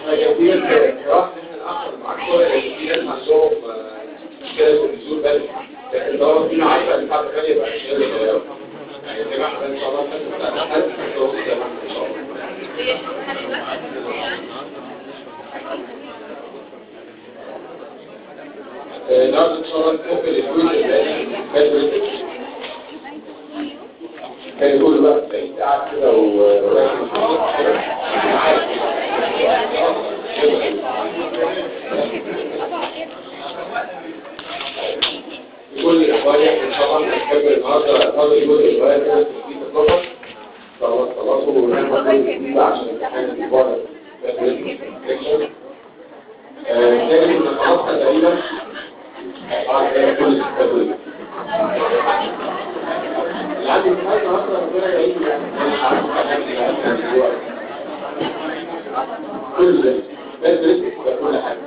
كتير راح ان احنا ناخر معاك شويه لان في ناس عندهم مشكله في النزول بدري لكن طالما فينا عارفه ان الساعه 8 يبقى مش قادر يعني يا جماعه ان شاء الله الناس بتاعت الحد توصل زي ما احنا ان شاء الله النهارده ان شاء الله نكمل الجزء الثاني كان يقول بقى انت قاعد كده وراكب كل الاحوال احنا ان شاء الله هنكمل النهارده فاضل الجزء الصغير كده في التطبيق خلاص خلاص ونعمل كل عشان الامتحان الاسبوع ده تاني من خلاص تقريبا بعد كل التطبيق اللي عندي امتحان النهارده ربنا يعين يعني مش عارف هنعمل كل ده بس رزق كل حاجه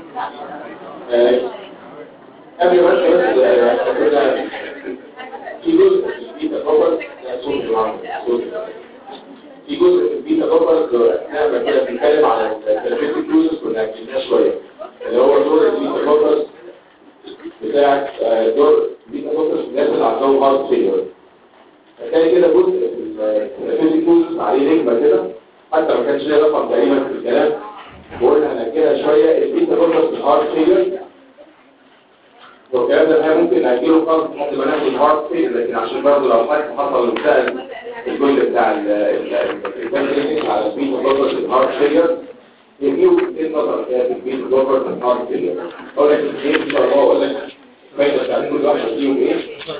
قبل ما انت بس كنا في جزء في البيتا كوبر صوت العرض في جزء في البيتا كوبر اثناء ما كنا بنتكلم على الثيرابيوتيك يوزز كنا اكلناه شويه اللي هو دور البيتا كوبر بتاع دور البيتا كوبر في الناس اللي عندهم هارت فيلر فكان كده جزء في الثيرابيوتيك يوزز عليه نجمه كده حتى ما كانش ليه رقم تقريبا في الكلام وقلنا هنأجلها شويه البيتا كوبر في الهارت فيلر والكلام ده الحقيقة ممكن نأجله خالص لحد ما ناخد الهارت فيل لكن عشان برضه لو حد حصل وسأل الجزء بتاع الكونفرنس على سبيد بلوكر الهارت فيلر يجيبوا ايه النظر كده في سبيد بلوكر الهارت فيلر اقول لك ايه ان شاء الله اقول لك فايدة بتاعت كل واحد فيهم ايه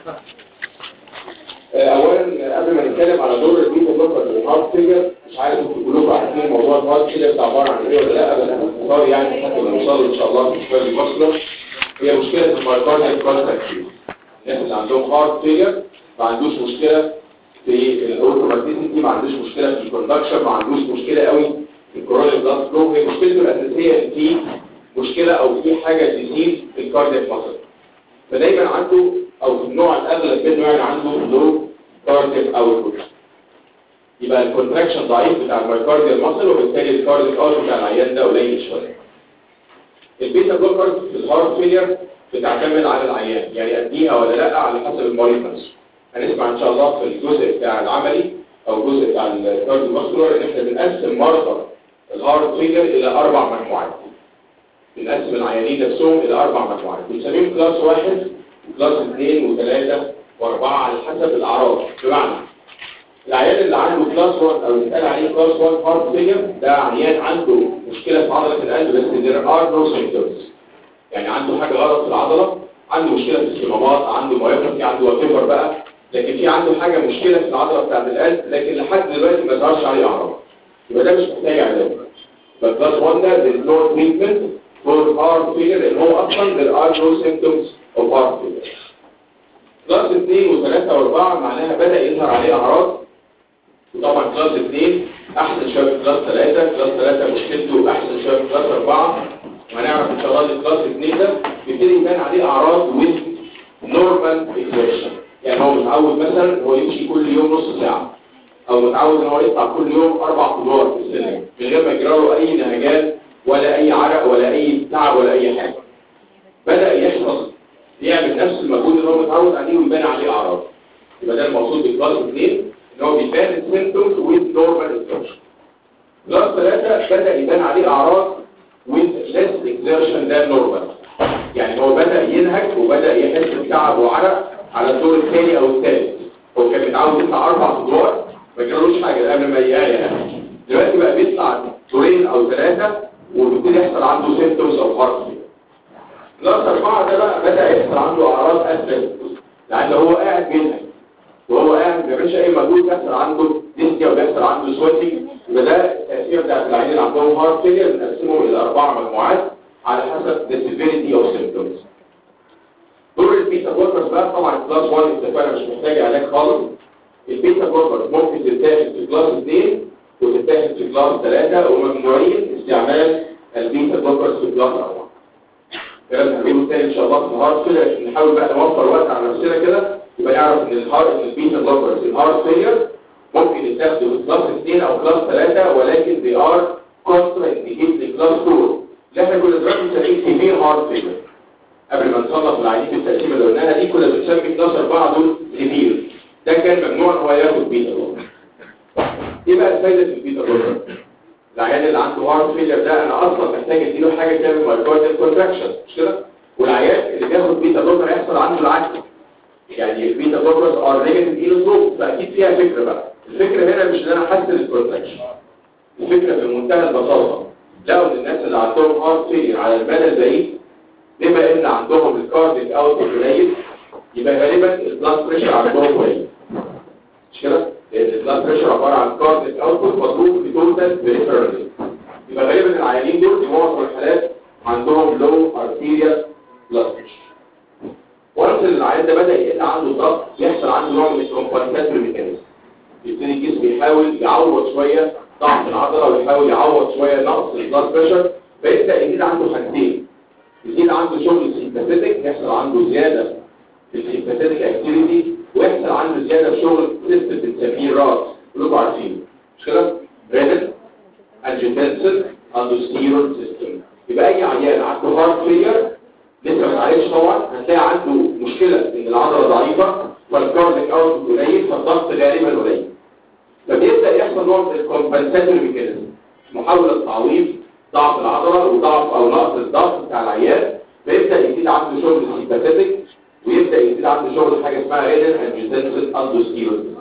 اولا قبل ما نتكلم على دور البيتا بلوكر الهارت فيلر مش عارف انتوا كلكم عارفين موضوع الهارت فيلر ده عباره عن ايه ولا لا بس باختصار يعني لحد ما نوصل ان شاء الله في الشويه المصدر هي مشكلة المايكارديال كونتراكشن الناس اللي عندهم هارت فيلر ما عندوش مشكلة في الاوتوماتيسيتي ما عندوش مشكلة في الكوندكشن ما عندوش مشكلة قوي في الكورونال بلاد فلو هي مشكلته الأساسية ان في مشكلة او في حاجة تزيد في الكاردياك ماسل فدايما عنده او في النوع الاغلب منه يعني عنده لو كاردياك اوتبوت يبقى الكونتراكشن ضعيف بتاع المايكارديال ماسل وبالتالي الكاردياك اوت بتاع العيان ده قليل شويه البيتا بلوكرز في الهارت فيلير بتعتمد على العيان يعني اديها ولا لا على حسب المريض نفسه هنسمع ان شاء الله في الجزء بتاع العملي او الجزء بتاع الكارديو ماسكولار ان احنا بنقسم مرضى الهارت فيلير الى اربع مجموعات بنقسم العيانين نفسهم الى اربع مجموعات بنسميهم كلاس واحد وكلاس اثنين وثلاثه واربعه على حسب الاعراض بمعنى العيان اللي عنده كلاس 1 او يتقال عليه كلاس 1 هارت فيلير ده عيان عنده مشكله في عضله القلب بس there are no symptoms يعني عنده حاجه غلط في العضله عنده مشكله في الصمامات عنده مايوباثي عنده وات بقى لكن في عنده حاجه مشكله في العضله بتاعه القلب لكن لحد دلوقتي ما ظهرش عليه اعراض يبقى ده مش محتاج علاج فكلاس 1 ده there is no treatment for heart failure لان هو اصلا there are no symptoms of heart failure كلاس 2 و3 و4 معناها بدا يظهر عليه اعراض وطبعا كلاس 2 احسن شويه من كلاس 3 كلاس 3 مشكلته احسن شويه من كلاس 4 وهنعرف ان شاء الله ان كلاس 2 ده بيبتدي يبان عليه اعراض with normal exertion يعني هو متعود مثلا هو يمشي كل يوم نص ساعه او متعود ان هو يطلع كل يوم اربع ادوار في السلم من غير ما يجرى له اي نهجات ولا اي عرق ولا اي تعب ولا اي حاجه بدا يحصل يعمل نفس المجهود اللي هو متعود عليه ويبان عليه اعراض يبقى ده المقصود بكلاس 2 ان هو بيبان السيمتومز with normal exertion كلاس 3 بدا يبان عليه اعراض with less exertion than normal يعني هو بدا ينهج وبدا يحس بتعب وعرق على الدور الثاني او الثالث هو كان متعود يطلع اربع ادوار ما جرالوش حاجه قبل ما يقايا دلوقتي بقى بيطلع دورين او ثلاثه وبيبتدي يحصل عنده سيمتومز او هارت كلاس 4 ده بقى بدا يحصل عنده اعراض اسفل لان هو قاعد بينهج وهو قاعد ما بيعملش اي مجهود بيحصل عنده ديسكيا وبيحصل عنده سويتنج يبقى ده التاثير بتاع العيانين اللي عندهم هارت فيلير بنقسمهم الى اربع مجموعات على حسب the severity of symptoms دور البيتا بلوكرز بقى طبعا كلاس 1 اتفقنا مش محتاج علاج خالص البيتا بلوكرز ممكن تتاخد في كلاس 2 وتتاخد في كلاس 3 وممنوعين استعمال البيتا بلوكرز في كلاس 4 الكلام ده هنقوله تاني ان شاء الله في الهارت فيلير عشان نحاول بقى نوفر وقت على نفسنا كده يبقى نعرف ان الهارت ان البيتا بلوكرز الهارت فيلير ممكن يتاخدوا في كلاس 2 او كلاس 3 ولكن they are contraindicated الكلاس 4 اللي احنا كنا دلوقتي بنسميه سيفير هارت فيلر قبل ما نصنف العيانين في التقسيمه اللي قلناها دي كنا بنسمي كلاس 4 دول سيفير ده كان ممنوع ان هو ياخد بيتا بلوكر ايه بقى الفايده في البيتا بلوكر العيان اللي عنده هارت فيلر ده انا اصلا محتاج اديله حاجه تعمل مايكارديال كونتراكشن مش كده والعيان اللي بياخد بيتا بلوكر هيحصل عنده العكس يعني البيتا بلوكرز ار نيجاتيف ايلوتروب فاكيد فيها فكره بقى الفكره هنا مش ان انا احسن الكونتراكشن الفكره بمنتهى البساطه لو ان الناس اللي عندهم هارت فيلر على المدى البعيد بما ان عندهم الكارديك اوت قليل يبقى غالبا البلاد بريشر عندهم قليل مش كده؟ لان البلاد بريشر عباره عن كارديك اوتبوت مضروب في توتال بريفرال يبقى غالبا العيانين دول في معظم الحالات عندهم لو ارتيريال بلاد بريشر وانس العيان ده بدا يقل عنده الضغط يحصل عنده نوع من الكومبنساتوري ميكانيزم يبتدي الجسم يحاول يعوض شويه ضعف العضله ويحاول يعوض شويه نقص البلاد بريشر فيبدا يزيد عنده حاجتين يزيد عنده شغل سيمباثيتك يحصل عنده زياده في السيمباثيتك اكتيفيتي ويحصل عنده زياده في شغل سيستم بنسميه راس كلكم عارفين مش كده؟ رينال انجيوتنسل اندوستيرون سيستم يبقى اي عيان عنده هارت فيلر لسه ما اتعالجش طبعا هتلاقي عنده مشكله ان العضله ضعيفه والكارديك اوت قليل فالضغط غالبا قليل فبيبدا يحصل نوع من الكومبنساتوري ميكانيزم محاوله تعويض ضعف العضله وضعف او نقص الضغط بتاع العيان فيبدا يزيد عنده شغل سيمباثيتك ويبدا يزيد عنده شغل حاجه اسمها رينال انجيوتنسل اندوستيرون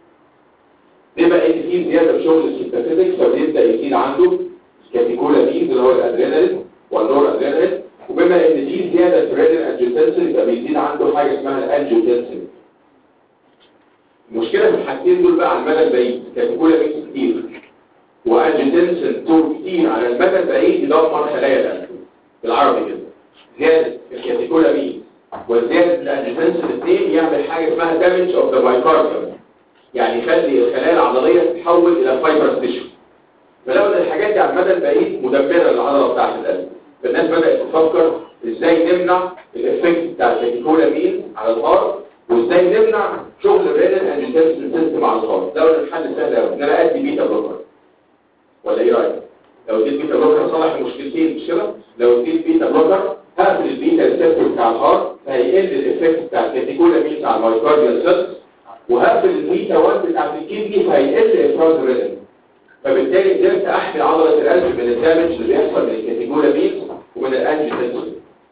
بما ان في زياده في شغل السيمباثيتك فبيبدا يزيد عنده كاتيكولامينز اللي هو الادرينالين والنور ادرينالين وبما ان في زياده في الرينال انجيوتنسل يبقى بيزيد عنده حاجه اسمها الانجيوتنسل المشكله في الحاجتين دول بقى على المدى البعيد كاتيكولامينز كتير وانجيوتنسل دول كتير على المدى البعيد يدمر خلايا القلب بالعربي كده زياده الكاتيكولامينز وزياده الانجيوتنسل الاثنين يعمل حاجه اسمها دامج اوف ذا مايكارديوم يعني يخلي الخلايا العضليه تتحول الى فايبر تيشو فلو ان الحاجات دي على المدى البعيد مدمره للعضله بتاعه القلب فالناس بدات تفكر ازاي نمنع الافكت بتاع الكاتيكولامين على الهارت وازاي نمنع شغل الرينال انجيوتنسل سيستم على الهارت ده الحل سهل قوي ان انا ادي بيتا بلوكر ولا ايه رايك لو اديت بيتا بلوكر صالح المشكلتين مش كده لو اديت بيتا بلوكر هقفل البيتا ريسبتور بتاع الهارت فهيقل الافكت بتاع الكاتيكولامين على المايكارديال سيلز وهقفل البيتا 1 بتاعت الكدني فهيقل افراز الرينال فبالتالي قدرت احمي عضله القلب من الدامج اللي بيحصل من الكاتيكولامين ومن الانجيوتنسل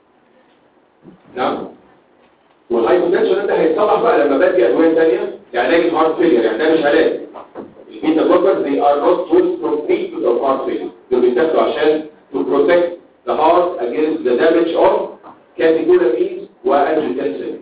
نعم والهايبوتنشن ده هيتصلح بقى لما بدي ادويه ثانيه لعلاج الهارت فيلير يعني ده مش علاج البيتا بلوكرز they are not tools from treatment of heart failure دول بيتاخدوا عشان to protect the heart against the damage of catecholamines وانجيوتنسل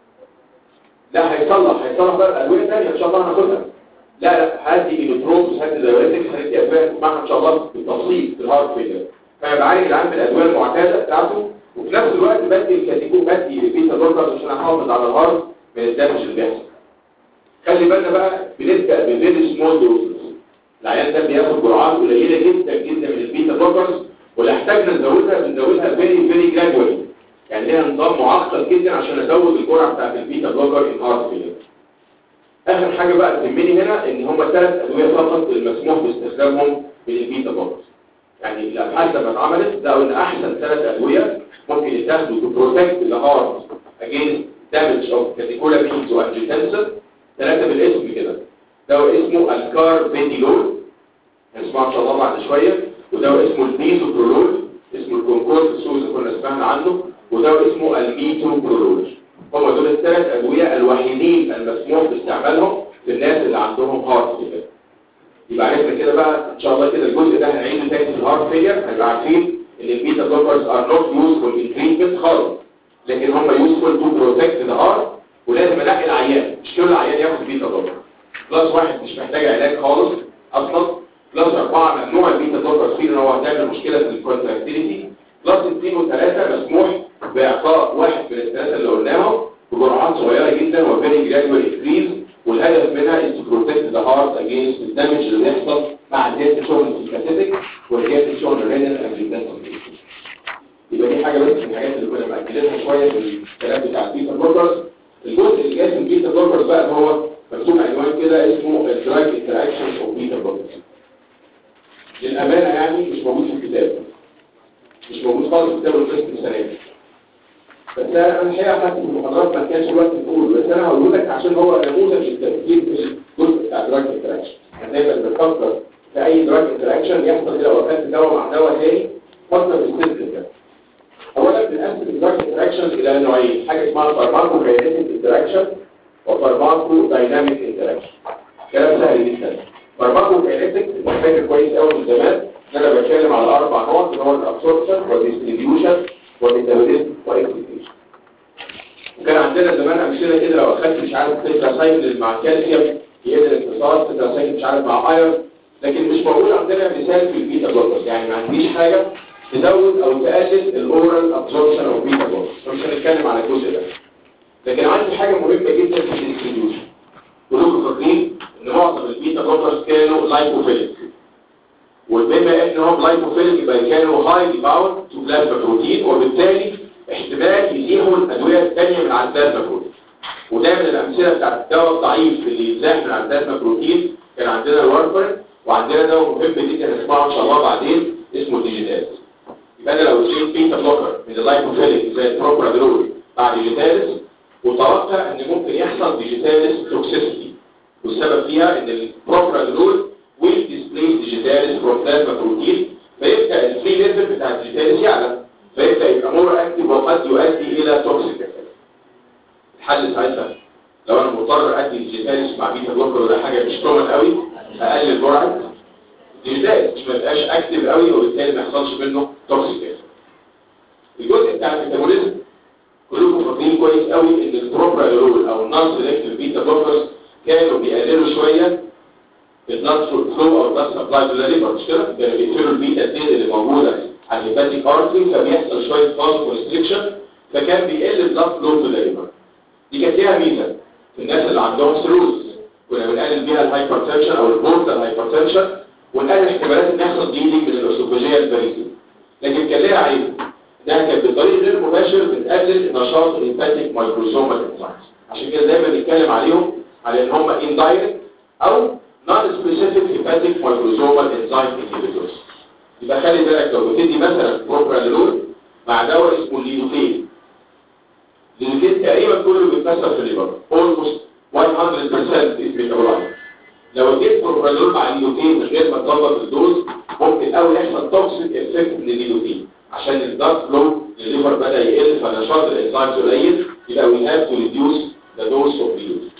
لا هيصلح هيصلح بقى الادويه ثانيه ان شاء الله هناخدها لا لا هدي ايلوتروبس هدي دايوريتكس هدي ادويه تسمعها ان شاء الله بالتفصيل في الهارت فيلير فيبقى عالج العام بالادويه المعتاده بتاعته وفي نفس الوقت بدي الكاتيكو بدي البيتا بلوكرز عشان احافظ على الهارت من الدمج اللي بيحصل خلي بالنا بقى بنبدا بفيري سمول دوزز العيان ده بياخد جرعات قليله جدا جدا من البيتا بلوكرز ولا احتاجنا نزودها بنزودها فيري فيري جرادوالي يعني ليها نظام معقد جدا عشان ازود الجرعه بتاعت البيتا بلوكر ان هارت فيلير اخر حاجه بقى تهمني هنا ان هم ثلاث ادويه فقط المسموح باستخدامهم من البيتا بلوكرز يعني الابحاث لما اتعملت لقوا ان احسن ثلاث ادويه ممكن يتاخدوا تو بروتكت الهارت اجينست دامج اوف كاتيكولامينز وانجيوتنسل ثلاثه بالاسم كده دواء اسمه الكاربيديلول هنسمعه ان شاء الله بعد شويه ودواء اسمه البيزوبرولول اسمه الكونكورد السوق اللي كنا سمعنا عنه ودواء اسمه الميتوبرولول هم دول الثلاث ادويه الوحيدين المسموح باستعمالهم للناس اللي عندهم هارت فيلر يبقى عرفنا كده بقى ان شاء الله كده الجزء ده هنعيده تاني في الهارت فيلر هنبقى عارفين ان البيتا بلوكرز ار نوت يوزفول ان تريتمنت خالص لكن هم يوزفول تو بروتكت ذا هارت ولازم انقي العيان مش كل العيان ياخد بيتا بلوكر بلس واحد مش محتاج علاج خالص اصلا بلس اربعه ممنوع البيتا بلوكر فيه ان هو هتعمل مشكله في الكونتراكتيليتي بلس اثنين وثلاثه مسموح باعطاء واحد من الثلاثه اللي قلناهم بجرعات صغيره جدا وفيري جرادوال انكريز والهدف منها is to protect the heart against the damage اللي بيحصل مع زياده شغل السيمباثيتك وزياده شغل الرينال انجيوتنسل يبقى دي حاجه بس من الحاجات اللي كنا مأكدينها شويه في الكلام بتاع البيتا بلوكرز الجزء اللي جاي في البيتا بلوكرز بقى اللي هو مكتوب عنوان كده اسمه الدراج انتراكشن اوف بيتا بلوكرز للامانه يعني مش موجود في الكتاب مش موجود خالص في كتاب القسم السنه دي بس انا الحقيقه حاسس ان المحاضرات ما كانش الوقت نقول بس انا هقول لك عشان هو نموذج التفكير في الجزء بتاع دراج انتراكشن يعني دايما بنفكر في اي دراج انتراكشن يحصل كده لو اخدت دواء مع دواء تاني فكر في السيستم ده اولا بنقسم الدراج انتراكشن الى نوعين حاجه اسمها فارماكو كاينيتيك انتراكشن وفارماكو دايناميك انتراكشن كلام سهل جدا فارماكو كاينيتيك انت فاكر كويس قوي من زمان ان انا بتكلم على اربع نقط اللي هو الابسوربشن والديستريبيوشن والميتابوليزم والاكسكيوشن وكان عندنا زمان امثله كده لو اخدت مش عارف تتراسايكل مع كالسيوم يقدر اتصال تتراسايكل مش عارف مع ايرون لكن مش موجود عندنا مثال في البيتا بلوكرز يعني ما عنديش حاجه تزود او تقلل الاورال ابسوربشن او بيتا بلوكرز مش هنتكلم على الجزء ده لكن عندي حاجه مهمه جدا في الديستريبيوشن كلكم فاكرين ان معظم البيتا بلوكرز كانوا لايبوفيليك وبما ان هم لايبوفيليك يبقى كانوا هايلي باوند تو بلازما بروتين وبالتالي احتمال يزيحوا الادويه الثانيه من على البلازما بروتين وده من الامثله بتاعت الدواء الضعيف اللي يتزاح من على البلازما بروتين كان عندنا الوارفرين وعندنا دواء مهم جدا نسمعه ان شاء الله بعدين اسمه الديجيتالز يبقى انا لو اديت بيتا بلوكر من اللايبوفيليك زي البروبرادول مع ديجيتالز وتوقع ان ممكن يحصل ديجيتالز توكسيسيتي والسبب فيها ان البروبرادول will displace digitalis from plasma protein فيبقى الفري ليفل بتاع الديجيتالس يعلى فيبقى يبقى مور اكتف وقد يؤدي الى توكسيك الحل ساعتها لو انا مضطر ادي الديجيتالس مع بيتا بلوكر وده حاجه مش كومن قوي اقلل جرعه الديجيتالس مش ما يبقاش اكتف قوي وبالتالي ما يحصلش منه توكسيك الجزء بتاع الميتابوليزم كلكم فاكرين كويس قوي ان البروبرانول او النون سيلكتيف بيتا بلوكرز كانوا بيقللوا شويه البلاد فلو او البلاد سبلاي تو الليفر مش كده كانوا بيقفلوا البيتا اتنين اللي موجوده على الهيباتيك ارتري فبيحصل شويه فاز كونستريكشن فكان بيقل البلاد فلو تو الليفر دي كانت فيها ميزه في الناس اللي عندهم سيروز كنا بنقلل بيها الهايبرتنشن او البورتال هايبرتنشن ونقلل احتمالات ان يحصل ديلينج من الاسوفاجيه الباريزي لكن كان لها عيب ده كان بطريق غير مباشر بتقلل نشاط الهيباتيك مايكروسومال انزايمز عشان كده دايما نتكلم عليهم على ان هم اندايركت او non-specific hepatic microsomal enzyme inhibitors يبقى خلي بالك لو بتدي مثلا بروبرانولول مع دواء اسمه ليدوكين ليدوكين تقريبا كله بيتكسر في الليفر almost 100% is metabolized لو اديت بروبرانولول مع ليدوكين من غير ما تظبط الدوز ممكن قوي يحصل توكسيك افكت من الليدوكين عشان البلاد فلو للليفر بدا يقل فنشاط الانزيمز قليل يبقى we have to reduce the dose of ليدوكين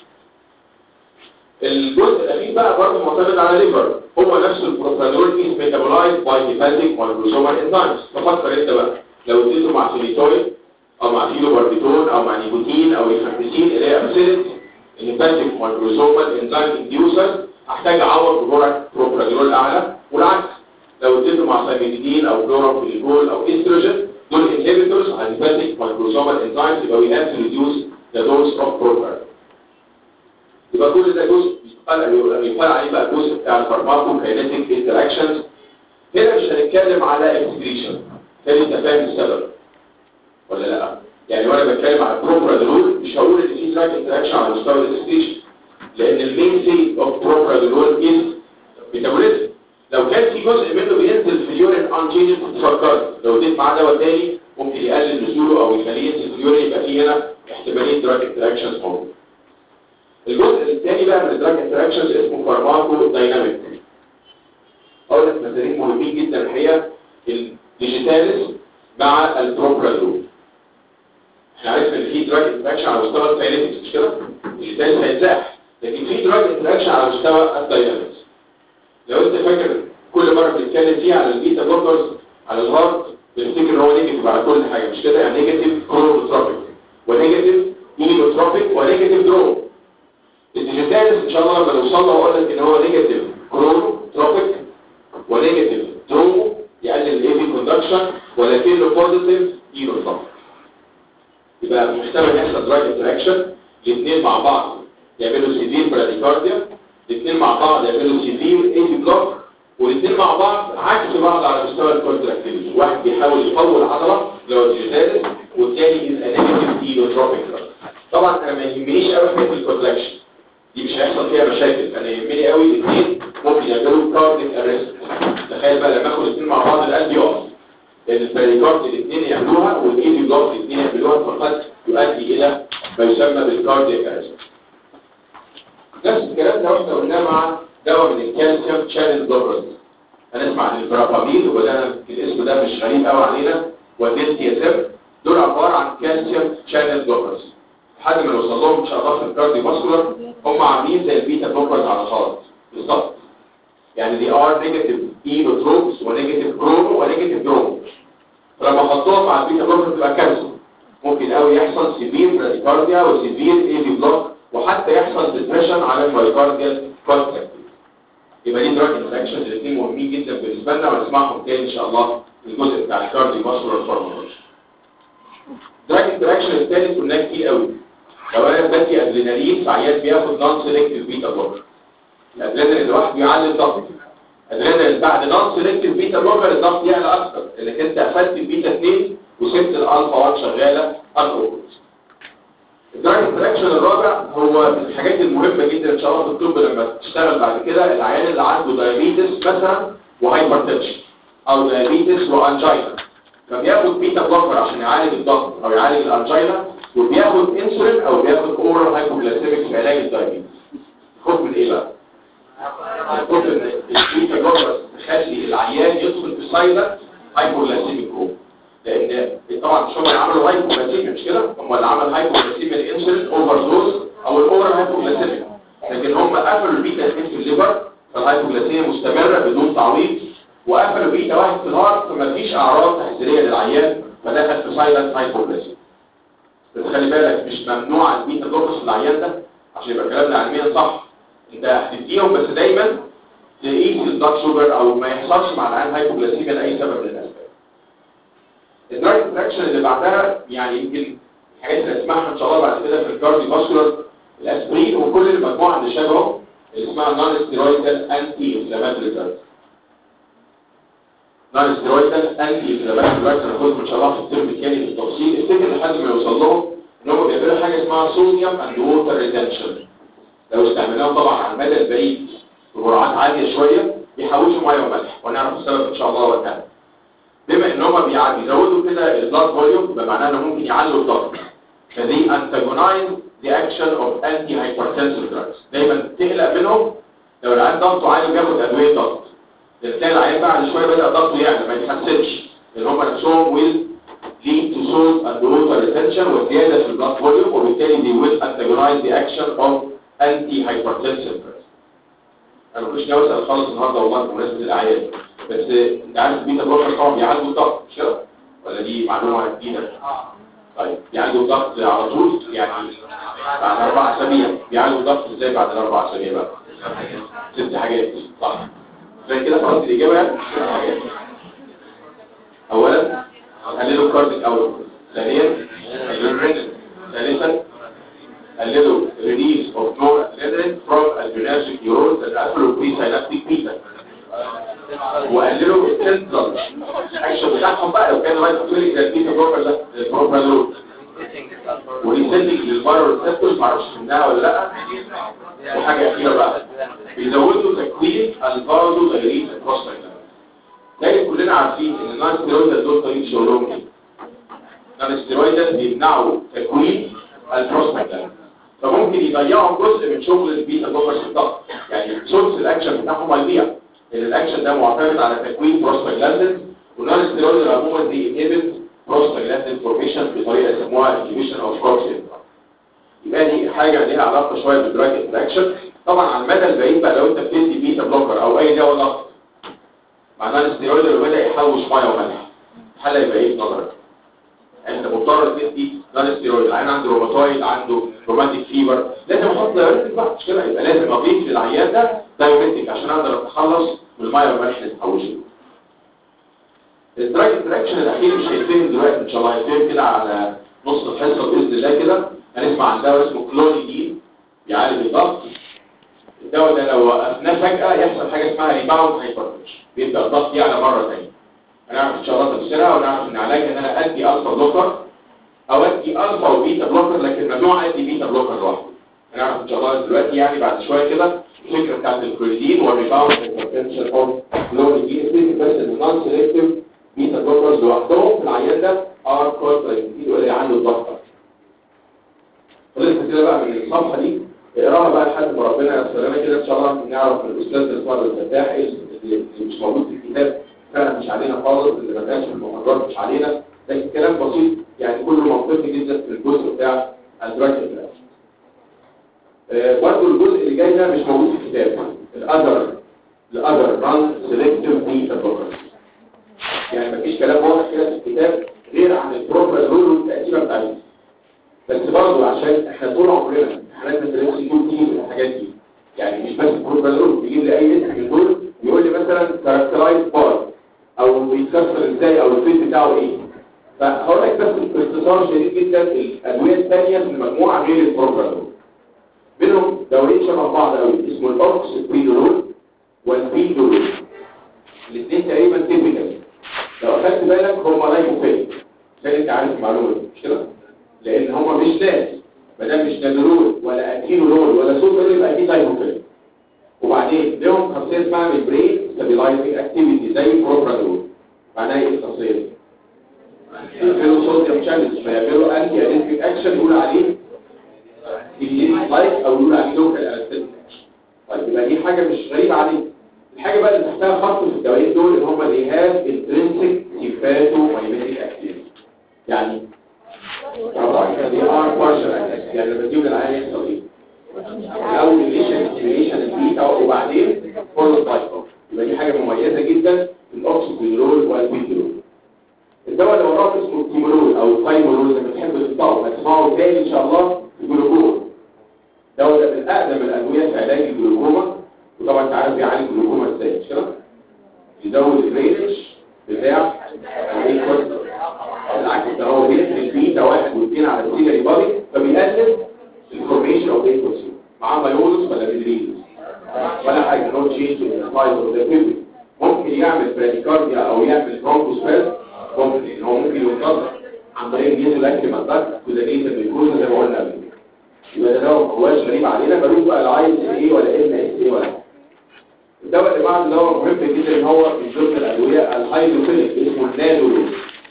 الجزء الاخير بقى برضه معتمد على الليفر هو نفس البروبرانول is metabolized by hepatic microsomal enzymes ففكر انت بقى لو اديته مع فينيتوين او مع فيلوباربيتون او مع نيكوتين او ريفاكتين اللي هي امثله الهيباتيك مايكروسومال انزيم انديوسر احتاج اعوض بجرعه بروبرانول اعلى والعكس لو اديته مع سايميدين او كلورامفينيكول او استروجين دول انهبيتورز على الهيباتيك مايكروسومال انزيمز يبقى we have to reduce the dose of propranolol يبقى كل ده جزء يقال يقال عليه بقى الجزء بتاع الفارماكو كاينيتيك انتراكشنز هنا مش هنتكلم على اكسكريشن هل انت فاهم السبب ولا لا يعني وانا بتكلم على البروبرادول مش هقول ان في دراج انتراكشن على مستوى الاكسكريشن لان المين سي اوف بروبرادول از ميتابوليزم لو كان في جزء منه بينزل في اليورين انجينيت فكرت لو اديت معاه دواء تاني ممكن يقلل نزوله او يخليه ينزل في اليورين يبقى في هنا احتماليه دراج انتراكشنز موجوده الجزء الثاني بقى من الدراج انتراكشنز اسمه فارماكو دايناميك اقول لك مثالين مهمين جدا الحقيقه الديجيتاليس مع البروبرادول احنا عرفنا ان في دراج انتراكشن على مستوى الكاينيتكس مش كده الديجيتاليس هيتزاح لكن في دراج انتراكشن على مستوى الداينامكس لو انت فاكر كل مره بنتكلم فيها على البيتا بلوكرز على الهارت بنفتكر ان هو نيجاتيف على كل حاجه مش كده يعني نيجاتيف كرونوتروبيك ونيجاتيف ايمينوتروبيك ونيجاتيف درو الديجيتاليس ان شاء الله لما نوصل له هقول لك ان هو نيجاتيف كرونوتروبيك ونيجاتيف درو يقلل الاي في كوندكشن ولكنه بوزيتيف اينوتروبيك يبقى محتمل يحصل دراج انتراكشن الاثنين مع بعض يعملوا سيفير براديكارديا الاثنين مع بعض يعملوا سيفير اي في بلوك والاثنين مع بعض عكس بعض على مستوى الكونتراكتيفيتي واحد بيحاول يقوي العضله اللي هو الديجيتاليس والثاني از نيجاتيف اينوتروبيك طبعا انا ما يهمنيش قوي حته الكونتراكشن دي مش هيحصل فيها مشاكل انا يهمني قوي الاثنين ممكن يعملوا كارديك ارست تخيل بقى لما اخد الاثنين مع بعض القلب يقف لان البريكارد الاثنين يعملوها والايدي بلوك الاثنين يعملوها فقد يؤدي الى ما يسمى بالكاردياك ارست نفس الكلام ده واحنا قلناه مع دواء من الكالسيوم تشانل بلوكرز هنسمع عن الفرابامين وده الاسم ده مش غريب قوي علينا والدلتيازم دول عباره عن كالسيوم تشانل بلوكرز لحد ما نوصل لهم ان شاء الله في الكارديو فاسكولار هم عاملين زي البيتا بلوكرز على خالص بالظبط يعني دي ار نيجاتيف اينوتروبس ونيجاتيف كرومو ونيجاتيف درومو فلما احطهم مع البيتا بلوكر تبقى كارثه ممكن قوي يحصل سيفير براديكارديا وسيفير ايفي بلوك وحتى يحصل ديبريشن على المايكارديال كونتراكت يبقى دي دراج انتراكشن الاثنين مهمين جدا بالنسبه لنا وهنسمعهم تاني ان شاء الله في الجزء بتاع الكارديو فاسكولار فارماكولوجي دراج انتراكشن الثالث قلناه كتير قوي لو انا بدي ادرينالين فعيان بياخد نون سيلكتيف بيتا بلوكر الادرينالين لوحده يعلي الضغط الادرينالين بعد نون سيلكتيف بيتا بلوكر الضغط يعلى اكتر لانك انت قفلت البيتا 2 وسبت الالفا 1 شغاله ان الدراج انتراكشن الرابع هو من الحاجات المهمه جدا ان شاء الله في الطب لما تشتغل بعد كده العيان اللي عنده دايابيتس مثلا وهايبرتنشن او دايابيتس وانجينا فبياخد بيتا بلوكر عشان يعالج الضغط او يعالج الانجينا وبياخد انسولين او بياخد اورال هايبوجلايسيميك في علاج الدايابيتس خوف من ايه بقى؟ خوف ان البيتا بلوكر تخلي العيان يدخل في سايلنت هايبوجلايسيميك كوم لان طبعا مش هم اللي عملوا هايبوجلايسيميا مش كده هم اللي عمل هايبوجلايسيميا الانسولين اوفر دوز او الاورال هايبوجلايسيميا لكن هم قفلوا البيتا 2 في الليفر فالهايبوجلايسيميا مستمره بدون تعويض وقفلوا بيتا واحد في الهارت فما فيش اعراض تحذيريه للعيان فدخل في سايلنت هايبوجلايسيميا بس خلي بالك مش ممنوع البيتا بلوكس العيان ده عشان يبقى كلامنا علميا صح انت هتديهم بس دايما تقيس البلاد شوجر او ما يحصلش مع العيان هايبوجلايسيميا لاي سبب من الاسباب الدراج انتراكشن اللي بعدها يعني يمكن الحاجات اللي هنسمعها ان شاء الله بعد كده في الكارديو فاسكولار الاسبرين وكل المجموعه اللي شبهه اللي اسمها نون ستيرويدال انتي انفلاماتوري دراجز نون ستيرويدال انتي انفلاماتوري دراجز هناخدهم ان شاء الله في الترم الثاني بالتفصيل افتكر لحد ما يوصل لهم ان هم بيعملوا حاجه اسمها صوديوم اند ووتر ريتنشن لو استعملناهم طبعا على المدى البعيد بجرعات عاليه شويه يحوشوا ميه وملح ونعرف السبب ان شاء الله وقتها بما ان هم بيزودوا كده البلاد فوليوم يبقى معناه انه ممكن يعلوا الضغط فدي انتاجونايز ذا اكشن اوف انتي هايبرتنسيف دراجز دايما تقلق منهم لو العيان ضغطه عالي بياخد ادويه ضغط تلاقي العيان بعد شويه بدا ضغطه يعلى ما يتحسنش لان هم نفسهم ويل lead to salt and water retention وزياده في البلاد فوليوم وبالتالي they will antagonize the action of anti hypertensive drugs انا مش ناوي اسال خالص النهارده والله بمناسبه الاعياد بس انت عارف بيتا بلوكر طبعا بيعالجوا الضغط مش كده ولا دي معلومه جديده طيب بيعالجوا الضغط على طول يعني بعد اربع اسابيع بيعالجوا الضغط ازاي بعد الاربع اسابيع بقى ست حاجات صح زي كده خلاص الاجابه يعني ست حاجات اولا قللوا الكارديك اول ثانيا قللوا الرينين ثالثا قللوا release of noradrenaline from adrenergic neurons that قفلوا pre-synaptic beta وقللوا السنترال اكشن بتاعهم بقى لو كانوا بقى بتقول لي ده البيتا بروبر ده البروبرالول وريسيتنج للفيرال ريسبتورز معرفش منها ولا لا وحاجه اخيره بقى بيزودوا تكوين الفازو دايريت البروستايت لكن كلنا عارفين ان النون ستيرويدال دول طريق شغلهم ايه النون ستيرويدال بيمنعوا تكوين البروستايت فممكن يضيعوا جزء من شغل البيتا بلوكر الضغط يعني سورس الاكشن بتاعهم هيضيع لان الاكشن ده معتمد على تكوين بروستاجلاندين والنون ستيرويد عموما دي انهبت بروستاجلاندين فورميشن بطريقه يسموها انهبيشن اوف كورتين يبقى دي حاجه ليها علاقه شويه بالدراج انتراكشن طبعا على المدى البعيد بقى لو انت بتدي بيتا بلوكر او اي دواء ضغط مع النون ستيرويد اللي بدا يحوش ميه وملح الحل يبقى ايه في نظرك انت مضطر تدي نون ستيرويد العيان عنده روماتويد عنده روماتيك فيبر لازم احط دايوريتك بقى مش كده يبقى لازم اضيف للعيان ده دايوريتك عشان اقدر اتخلص من الميه والملح اللي اتحوشوا الدراج انتراكشن الاخير مش هيتفهم دلوقتي ان شاء الله هيتفهم كده على نص الحصه باذن الله كده هنسمع عن دواء اسمه كلونيدين بيعالج الضغط الدواء ده لو وقفناه فجاه يحصل حاجه اسمها ريباوند هايبرتنشن بيبدا الضغط يعلى مره ثانيه هنعرف ان شاء الله تفسيرها ونعرف ان علاجها ان انا ادي الفا بلوكر او ادي الفا وبيتا بلوكر لكن ممنوع ادي بيتا بلوكر لوحده هنعرف ان شاء الله دلوقتي يعني بعد شويه كده الفكره بتاعت الكوريدين والريباوند والبوتنشال اوف كلوريدين بس النون سيلكتيف بيتا بلوكرز لوحدهم في العيان ده ار كونتراكتيل اللي عنده الضغط خلصنا كده بقى من الصفحه دي اقراها بقى لحد ما ربنا ييسر لنا كده ان شاء الله نعرف من الاستاذ الاسماء الفتاح اللي مش موجود في الكتاب فعلا مش علينا خالص اللي ما كانش في المحاضرات مش علينا لكن كلام بسيط يعني كله منطقي جدا في الجزء بتاع الدراج كلاس برضه الجزء اللي جاي ده مش موجود في الكتاب الاذر الاذر ران سيلكتيف بيتا بلوكرز يعني مفيش كلام واضح كده في الكتاب غير عن البروبر رول والتقسيمه بتاعتها بس برضه عشان احنا طول عمرنا احنا بندرس كتير من الحاجات دي يعني مش بس البروبر رول بيجيب لي اي اسم من دول يقول لي مثلا كاركترايز بار او بيتكسر ازاي او الفيت بتاعه ايه فهقول لك بس باختصار شديد جدا الادويه الثانيه في المجموعه غير البروبر رول منهم دوايين شبه بعض قوي اسمه الاوكس بريدولول والبيدولول الاثنين تقريبا تيبيكال لو اخدت بالك هم لايكوفيليك عشان انت عارف المعلومه دي مش كده لان هم مش ناس ما دام مش نادرول ولا اتينولول ولا سوبرول يبقى اكيد لايكوفيليك وبعدين لهم خاصيه اسمها البرين ستابيلايزنج اكتيفيتي زي بروبرادول معناها ايه الخاصيه دي؟ يعملوا صوديوم شانلز فيعملوا انتي اريثميك اكشن يقول عليه لايك او يقول عليه لوكال انستيك طيب يبقى دي حاجه مش غريبه عليه الحاجه بقى اللي تحتها خط في الدوايين دول ان هم اللي هاف انترنسك سيفاتو مايميتيك اكتيفيتي يعني دي ار بارشل يعني لما تجيب العيان يحصل ايه؟ الاول ريليشن ستيميشن البيتا وبعدين فول سايكل يبقى دي حاجه مميزه جدا في الاوكسيكولول والبيترول الدواء اللي وراه اسمه التيمولول او التايمولول زي ما تحب تسمعه هتسمعه تاني ان شاء الله الجلوكوما الدواء ده من اقدم الادويه في علاج الجلوكوما وطبعا انت عارف بيعالج الجلوكوما ازاي مش كده؟ يزود الرينج بتاع الايه بالعكس ده هو بيقفل بيتا واحد واثنين على السيجاري بادي فبيقلل الفورميشن اوف ايكوسيوم معاه مايولوس ولا بيدريز ولا حاجه نو تشينج في السلايد اوف ذا ممكن يعمل براديكارديا او يعمل برونكوسباز ممكن ان هو ممكن ينتظر عن طريق جيزو الاكل مدك كودانيت البيكوز زي ما قلنا قبل كده يبقى ده دواء ما هواش غريب علينا ملوش بقى لا عايز ايه ولا ام اس ايه ولا الدواء اللي بعد اللي هو مهم جدا ان هو من ضمن الادويه الهايدروفيليك اسمه النادولول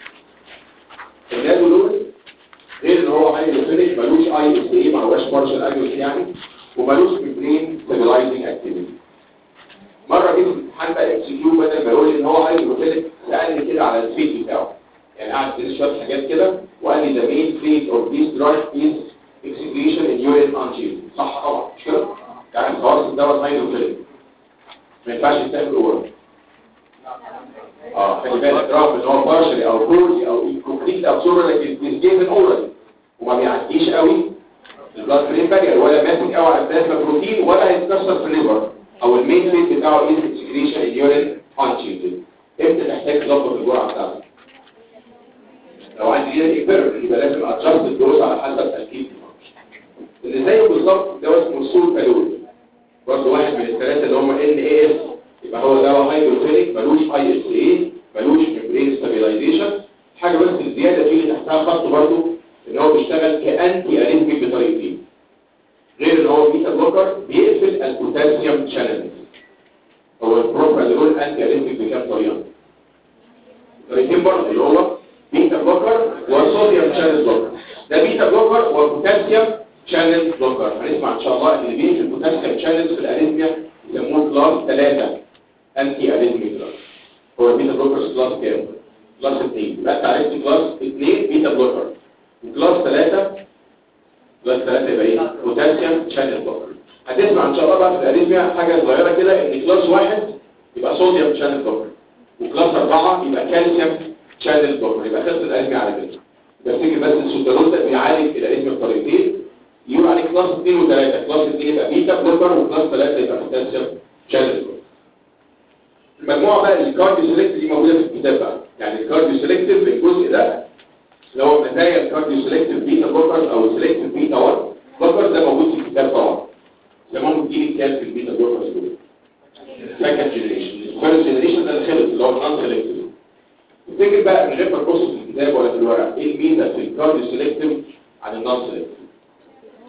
النادولول غير ان هو هايدروفيليك ملوش اي اس ايه ما هواش بارشل اجوس يعني وملوش ميمبرين ستابلايزنج اكتيفيتي مره جه في الامتحان بقى اكس كيو بدل ما يقول لي ان هو هايدروفيليك سالني كده على الفيت بتاعه يعني قعد كده شويه حاجات كده وقال لي ذا مين فيت اوف ذيس دراج از اكسكريشن ان يورين انجيل صح طبعا مش كده يعني خلاص الدواء هايدروفيليك ما ينفعش يستعمل اورال اه خلي بالك رغم ان هو بارشلي او بورلي او انكمبليت ابسوربر لكن بيسجيفن اورال وما بيعديش قوي البلاد برين بارير ولا ماسك قوي على البلازما بروتين ولا هيتكسر في الليفر او المين فيت بتاعه از اكسكريشن ان يورين انجيل امتى تحتاج تظبط الجرعه بتاعتك لو عندي هنا ايبر يبقى لازم ادجست الدوز على حسب تركيب اللي زيه بالظبط ده اسمه السول كالوري برضه واحد من الثلاثه اللي هم ان اي اس يبقى هو دواء هايدروفيليك ملوش اي اس اي ملوش ميمبرين ستابيلايزيشن حاجه بس الزياده فيه اللي تحتها خط برضه ان هو بيشتغل كانتي اريثميك بطريقتين غير ان هو بيتا بلوكر بيقفل البوتاسيوم شانل هو البروبرانول انتي اريثميك بكام طريقه طريقتين برضه اللي هو بيتا بلوكر وصوديوم شانل بلوكر ده بيتا بلوكر وبوتاسيوم شانل بلوكر هنسمع ان شاء الله اللي بيقفل البوتاسيوم شانلز في الاريثميا يسموه كلاس 3 انتي اريثميك دراج هو البيتا بلوكر كلاس كام كلاس 2 يبقى انت عرفت كلاس 2 بيتا بلوكر وكلاس 3 كلاس 3 يبقى ايه بوتاسيوم شانل بلوكر هتسمع ان شاء الله بقى في الاريثميا حاجه صغيره كده ان كلاس 1 يبقى صوديوم شانل بلوكر وكلاس 4 يبقى كالسيوم شانل بلوكر يبقى خلص الاريثميا على كده بفتكر بس السوتالول ده بيعالج الاريثميا بطريقتين يقول عليه كلاس 2 و3 كلاس 2 يبقى بيتا بلوكر وكلاس 3 يبقى بوتاسيوم شانل بلوكر المجموعه بقى الكارديو سيلكتيف دي موجوده في الكتاب بقى يعني الكارديو سيلكتيف الجزء ده اللي هو مزايا الكارديو سيلكتيف بيتا بلوكر او سيلكتيف بيتا 1 بلوكر ده موجود في الكتاب طبعا زمان بتجيب الكام في البيتا بلوكر دول سكند جنريشن الفيرست جنريشن ده اللي خلص اللي هو النون سيلكتيف تفتكر بقى من غير ما تبص في الكتاب ولا في الورق ايه الميزه في الكارديو سيلكتيف عن النون سيلكتيف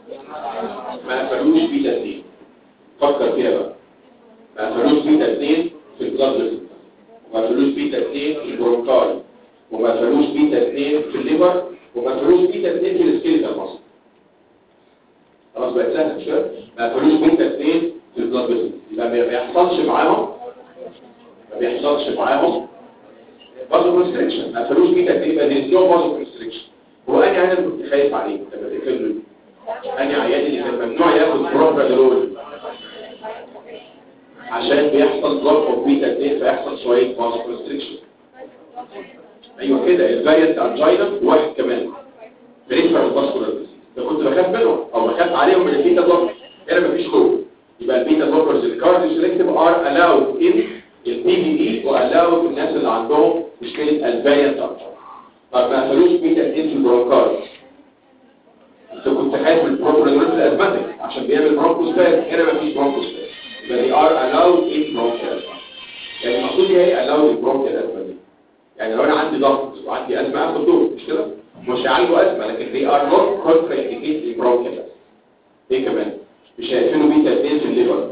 ما قفلوش بيتا 2 فكر فيها بقى ما قفلوش بيتا 2 في البلاد فيسل وما قفلوش بيتا 2 في البرونكاي وما قفلوش بيتا 2 في الليفر وما قفلوش بيتا 2 في السكيلتال مصر خلاص بقت سهله شويه ما قفلوش بيتا 2 في البلاد فيسل يبقى ما بيحصلش معاهم ما بيحصلش معاهم برضه كونستريكشن ما قفلوش بيتا 2 يبقى دي نو برضه كونستريكشن هو انهي عيان كنت خايف عليه لما تقفل له انهي عيان اللي كان ممنوع ياخد بروبرانول عشان بيحصل بلوك اوف بيتا 2 فيحصل شويه باز كونستريكشن ايوه كده الفاريانت انجينا واحد كمان بريفرال فاسكولار ده كنت بخاف منهم او بخاف عليهم من البيتا بلوك هنا مفيش خوف يبقى البيتا بلوكرز الكارديو سيلكتيف ار الاود ان البي في دي والاود الناس اللي عندهم مشكله الفاريانت انجينا طب ما قفلوش بيتا 2 في البرونكاي انت كنت خايف من البروبرانول في الازماتيك عشان بيعمل برونكوس باس هنا مفيش برونكوس باس يبقى they are allowed in bronchial يعني المقصود ايه allowed in bronchial asthma يعني لو انا عندي ضغط وعندي ازمه اخد دول مش كده مش هيعالجوا ازمه لكن they are not contraindicated in bronchial asthma ايه كمان مش هيقفلوا بيتا 2 في الليفر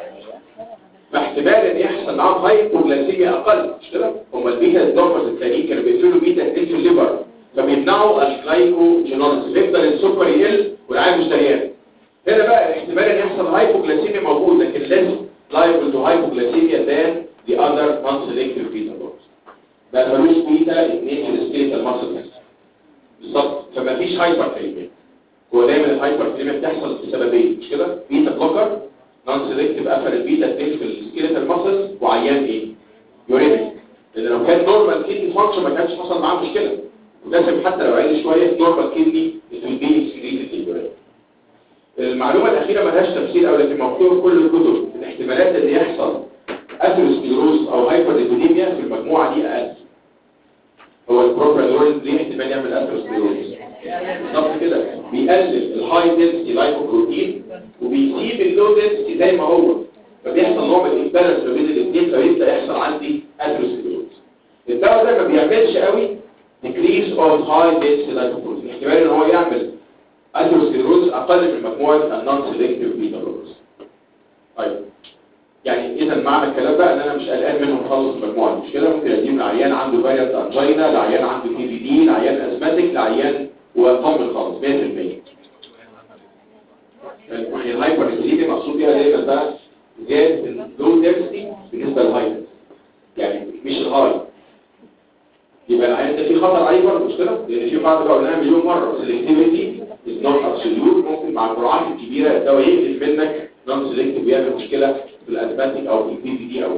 فاحتمال ان يحصل معاهم هايبوغلاسيميا اقل مش كده هم البيتا الدوكرز التانيين كانوا بيقفلوا بيتا 2 في الليفر فبيمنعوا الجلايكوجينوليز بيفضل السكر يقل والعين مش دريان هنا بقى احتمال ان يحصل هايبوغلاسيميا موجود لكن لازم liable to hypoglycemia than the other non-selective beta blockers ما قالوش بيتا 2 في السكيلتال ماسل بالظبط فما فيش هايبركليميا هو دايما الهايبركليميا بتحصل بسببين مش كده بيتا بلوكر نون سيلكتيف قفل البيتا 2 في السكيلتال ماسل وعيان ايه يورينيك لان لو كان نورمال كيدني فانكشن ما كانش حصل معاه مشكله ولازم حتى لو عيل شويه نورمال كيدني بتبقى سكريتد اليورين المعلومة الأخيرة ملهاش تفسير أو لكن مكتوب في كل الكتب الاحتمالات اللي يحصل أثيروسكليروز أو هايبرليبيديميا في المجموعة دي أقل هو البروبرانول ليه احتمال يعمل أثيروسكليروز بالظبط كده بيقلل الهاي دنسيتي لايكوبروتين وبيسيب اللو دنسيتي زي ما هو فبيحصل نوع من الامبالانس ما بين الاثنين فيبدا يحصل عندي أثيروسكليروز الدواء ده ما بيعملش قوي decrease of high density lipoprotein احتمال ان هو يعمل اثيروسكليروز اقل من مجموعه النون سيلكتيف بيتا بلوكرز طيب يعني اذا معنى الكلام بقى ان انا مش قلقان منهم خالص المجموعه دي مش كده ممكن اديهم لعيان عنده فاريانت انجينا لعيان عنده بي في دي لعيان ازماتيك لعيان وطمن خالص 100% يعني الهايبر انسوليني مقصود بيها دايما بقى زياده اللو دنسيتي بالنسبه للهايبر يعني مش الهاي يبقى العيان ده في خطر عليه برضه مش كده لان في بعض بقى قلناها مليون مره سيلكتيفيتي از نوت ابسوليوت ممكن مع الجرعات الكبيره الدواء يقلل منك نون سيلكتيف ويعمل مشكله في الاسباتيك او في البي في دي او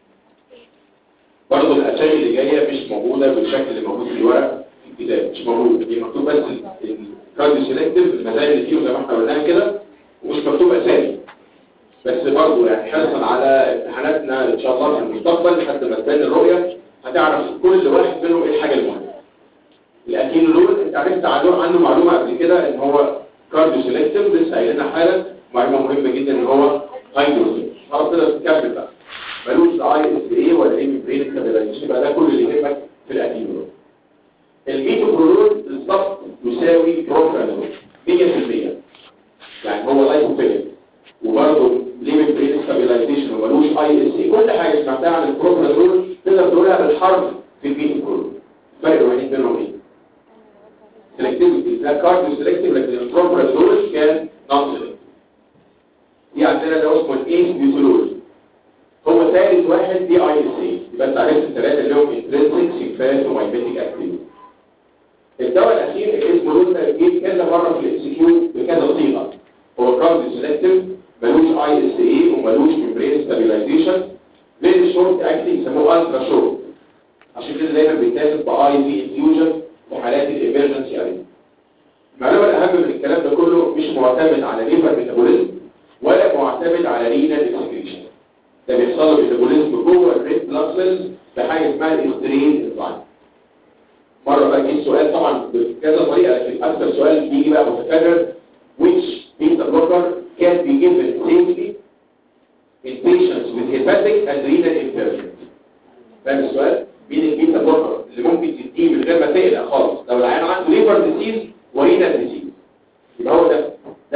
برضه الاسامي اللي جايه مش موجوده بالشكل اللي موجود في الورق في الكتاب مش موجود هي مكتوب بس الكارديو سيلكتيف المزايا اللي فيه زي ما احنا قلناها كده ومش مكتوب اسامي بس برضه يعني حرصا على امتحاناتنا ان شاء الله في المستقبل لحد ما تبان الرؤيه هتعرف كل واحد منهم ايه الحاجه المهمه الاكينولول انت عرفت عنه معلومه قبل كده ان هو كارديو سيلكتيف لسه قايلينها حالا معلومه مهمه جدا ان هو هايدروجين خلاص كده تكمل بقى ملوش اي اس اي ولا اي ميمبرين ستابيلايزيشن يبقى ده كل اللي يهمك في الاكينولول الميتوبرولول بالظبط يساوي بروفرانول 100% يعني هو لايكوفيلين وبرضه ليه ميمبرين ستابيلايزيشن وملوش اي اس اي كل حاجه سمعتها عن البروفرانول تقدر تقولها بالحرف في الميتوبرولول الفرق الوحيد بينهم ايه؟ سيلكتيفيتي ده كارديو سيلكتيف لكن البروبرانول كان نون سيلكتيف دي عندنا ده اسمه الايس بيوتولول هو ثالث واحد دي اي اس اي يبقى انت عرفت الثلاثه اللي هم انترنسيك سيمفاس ومايميتيك اكتيفيتي الدواء الاخير اللي اسمه لوتا جه كذا مره في الاكس كيو بكذا صيغه هو كارديو سيلكتيف ملوش اي اس اي وملوش ميمبرين ستابيلايزيشن فيري شورت اكتنج يسموه الترا شورت عشان كده دايما بيتكتب باي في انفيوجن في حالات الامرجنسي اريا المعلومه الاهم من الكلام ده كله مش معتمد على ليفر ميتابوليزم ولا معتمد على رينال اكسكريشن ده بيحصل له ميتابوليزم جوه الريد بلاد سيلز بحاجه اسمها الاسترين انزايم مره بقى جه السؤال طبعا بكذا طريقه لكن اكثر سؤال بيجي بقى متكرر which beta blocker can be given safely in patients with hepatic and renal impairment فاهم السؤال مين البيتا بلوكر اللي ممكن تديه من غير ما تقلق خالص لو العيان عنده ليفر ديزيز ورينال ديزيز يبقى هو ده ده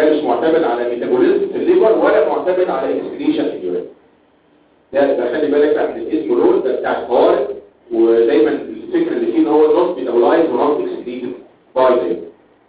معتمد على ميتابوليزم في الليفر ولا معتمد على اكسكريشن في اليورين ده ده خلي بالك بقى من الاسم رول ده بتاع الطوارئ ودايما الفكره اللي فيه ان هو نوت ميتابولايز ونوت اكسكريتد باي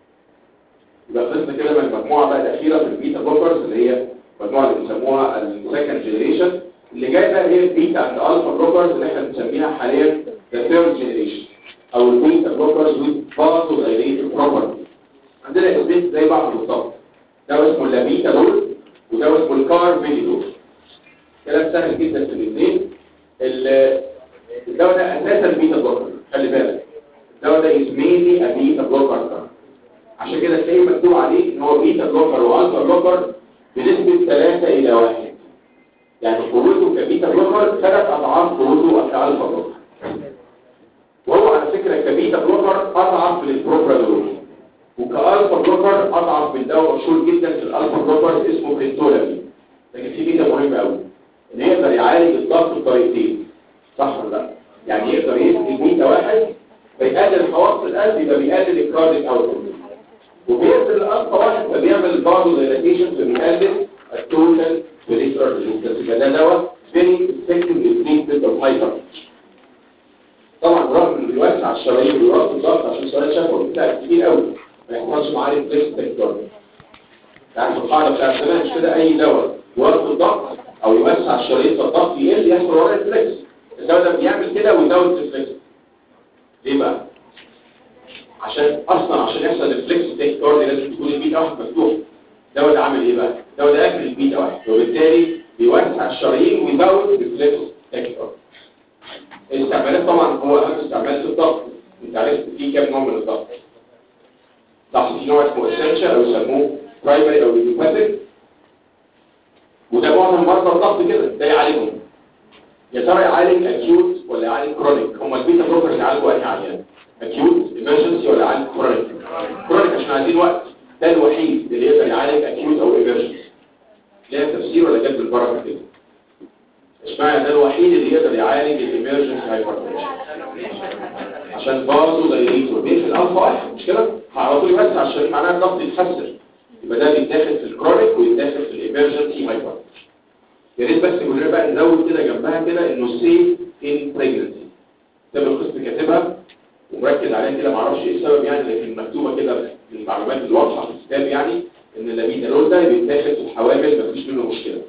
يبقى خلصنا كده من المجموعه بقى الاخيره في البيتا بلوكرز اللي هي المجموعه اللي بنسموها السكند جنريشن اللي جايه بقى هي البيتا اند الفا بلوكرز اللي احنا بنسميها حاليا ذا ثيرد جنريشن او البيتا بلوكرز ويز بازو دايليتد بروبرتي عندنا اسمين زي بعض بالظبط ده اسمه اللابيتا دول وده اسمه الكارفيلي دول كلام سهل جدا في الاثنين الدواء ده اساسا بيتا بلوكر خلي بالك الدواء ده اسميني بيتا بلوكر عشان كده تلاقي مكتوب عليه ان هو بيتا بلوكر والفا بلوكر بنسبه 3 الى 1 يعني قوته كبيتا بلوكر ثلاث اضعاف قوته كالفا بلوكر وهو على فكره كبيتا بلوكر اضعف للبروبرانول وكالفا بلوكر اضعف من دواء مشهور جدا في الالفا بلوكر اسمه بريتولامين لكن في ميزه مهمه قوي ان يقدر يعالج الضغط بطريقتين صح ولا لا يعني يقدر يدي ميتا واحد فيقلل حواس القلب يبقى بيقلل الكارديك اوتبوت وبيقتل الالفا واحد فبيعمل بعض دايلاتيشن فبيقلل التوتال بريفرال ريزيستنس يبقى ده دواء فيري افكتيف للتريتمنت اوف هايبر طبعا رغم انه بيوسع الشرايين ويوقف الضغط عشان سؤال شفوي بتاع كتير قوي ما يحصلش معاه ريفلكس تكتور يعني القاعده بتاعت زمان مش كده اي دواء يوقف الضغط او يوسع الشرايين فالضغط يقل يحصل وراه ريفلكس الدواء ده بيعمل كده ويزود ريفلكس ليه بقى؟ عشان اصلا عشان يحصل ريفلكس تكتور لازم تكون البيتا واحد مفتوح الدواء ده عامل ايه بقى؟ الدواء ده اكل البيتا واحد وبالتالي بيوسع الشرايين ويزود ريفلكس تكتور الاستعمالات طبعا هو اهم استعمال في الضغط انت عرفت في كام نوع من الضغط صح في نوع اسمه اسينشال او يسموه برايمري او ايديوباثيك وده معظم مرضى الضغط كده ده يعالجهم يا ترى يعالج اكيوت ولا يعالج كرونيك هم البيتا بلوكرز يعالجوا اي عيان اكيوت ايمرجنسي ولا يعالج كرونيك كرونيك عشان عايزين وقت ده الوحيد اللي يقدر يعالج اكيوت او ايمرجنسي ليها تفسير ولا جد بالبركه كده اشمعنى ده الوحيد اللي يقدر يعالج الايمرجنسي هايبرتنشن عشان برضه دايريتور بيقفل الالفا واحد مش كده على طول يوسع الشريط معناها الضغط يتحسن يبقى ده بيتاخد في الكرونيك ويتاخد في الايمرجنسي هايبرتنشن يا ريت بس كلنا بقى نزود كده جنبها كده انه سيف ان بريجنسي ده القسم كاتبها ومركز عليها كده معرفش ايه السبب يعني لكن مكتوبه كده من المعلومات الواضحه في الكتاب يعني ان اللاميتانول ده بيتاخد في الحوامل مفيش منه مشكله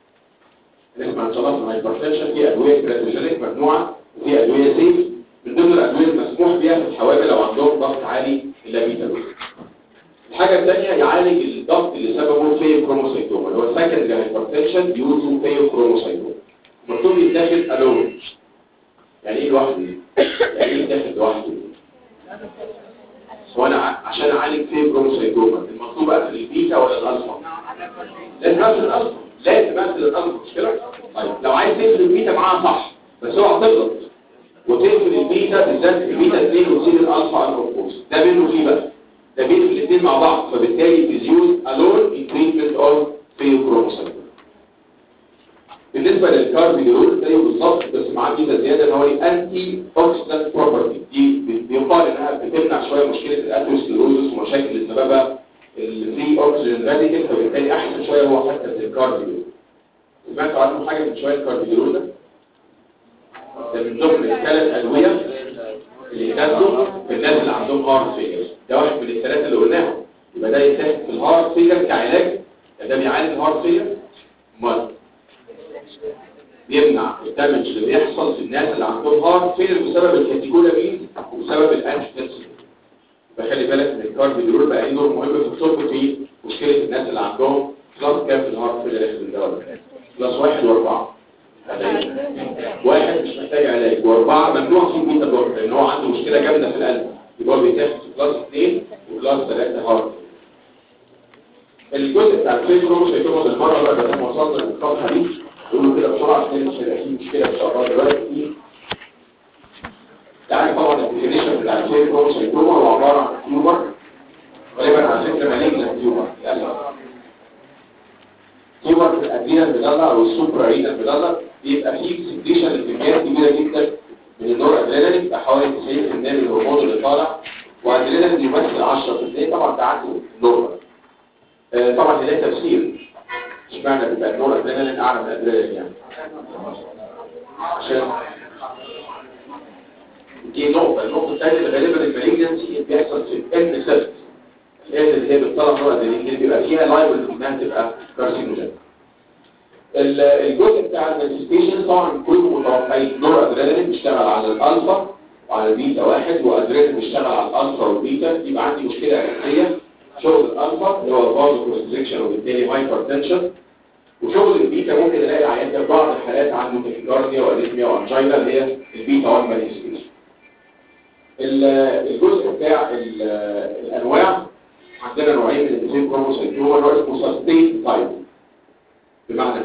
نسمع ان شاء الله في الهايبرتنشن في ادويه كراتوجينيك ممنوعه وفي ادويه سيف من ضمن الادويه المسموح بها في الحوامل لو عندهم ضغط عالي اللاميتانول الحاجه الثانيه يعالج الضغط اللي سببه في كروموسايتوما اللي هو سكندري هايبرتنشن ديو في كروموسايتوما مكتوب يتاخد الون يعني ايه لوحده يعني ايه يتاخد لوحده هو انا عشان اعالج في كروموسايتوما المطلوب اقفل البيتا ولا الالفا لازم اقفل الالفا لازم اقفل الالفا مش كده طيب لو عايز تقفل البيتا معاها صح بس اوعى تغلط وتقفل البيتا بالذات البيتا 2 وتسيب الالفا انوبوز ده منه فيه بقى ده بين الاثنين مع بعض فبالتالي بيزيوز الون ان تريتمنت اوف فيوكروموسايتوما بالنسبه للكاربيدول زيه بالظبط بس معاه ميزه زياده ان هو انتي اوكسيدنت بروبرتي دي بيقال انها بتمنع شويه مشكله الاتروسكليروزس ومشاكل اللي سببها الفري اوكسجين راديكال فبالتالي احسن شويه هو حتى من الكاربيدول سمعتوا عنه حاجه من شويه الكاربيدول ده ده من ضمن الثلاث ادويه اللي يتاخدوا في الناس اللي عندهم هارت فيلر ده واحد من الثلاثه اللي قلناهم يبقى ده يتاخد في الهارت فيلر كعلاج ده بيعالج الهارت فيلر امال بيمنع الدمج اللي بيحصل في الناس اللي عندهم هارت فيلر بسبب الكاتيكولامين وبسبب الانجيوتنسين فخلي بالك ان الكاربيدول بقى له دور مهم في الطب في مشكله الناس اللي عندهم كلاس كام في الهارت فيلر ياخد الدواء ده كلاس واحد واربعه واحد مش محتاج علاج واربعه ممنوع فيه بيتا بلوكر لان هو عنده مشكله جامده في القلب يبقى هو بيتاخد في كلاس 2 وكلاس 3 هارت الجزء بتاع الفيبروس هيكون بالمره بقى لما وصلنا للصفحه دي نقول له كده بسرعه عشان مش هيبقى فيه مشكله ان شاء الله دلوقتي يعني طبعا الديفينيشن بتاع الفيبروس هيكون هو عباره عن تيومر غالبا على فكره مالجنا تيومر للاسف تيومر في الادرينال بلازا او السوبرا رينال بلازا بيبقى فيه سكريشن لكميات كبيره جدا من النور ادرينالين بيبقى حوالي 90% من الهرمون اللي طالع وادرينالين بيمثل 10% طبعا ده عنده نورمال آه، طبعا دي لها تفسير اشمعنى بيبقى النور ادرينالين اعلى من الادرينالين يعني عشان دي نقطة النقطة الثانية اللي غالبا المالجنسي بيحصل في الان سيرت الان اللي هي بتطلع نوع ادرينالين اللي بيبقى فيها لايبل انها تبقى كارسينوجين الجزء بتاع المانيفستيشن طبعا كله متوقعين نور ادرينالين بيشتغل على الالفا وعلى البيتا واحد وادرينالين بيشتغل على الالفا والبيتا يبقى عندي مشكلة اساسية شغل الالفا اللي هو الفازو كونستريكشن وبالتالي هايبرتنشن وشغل البيتا ممكن الاقي العيان ده في بعض الحالات عنده تكيكارديا واريثميا وانجينا اللي هي البيتا 1 مانيفستيشن الجزء بتاع ال- الانواع عندنا نوعين من الانزيم كروموسايتوما نوع اسمه سستين تايب بمعنى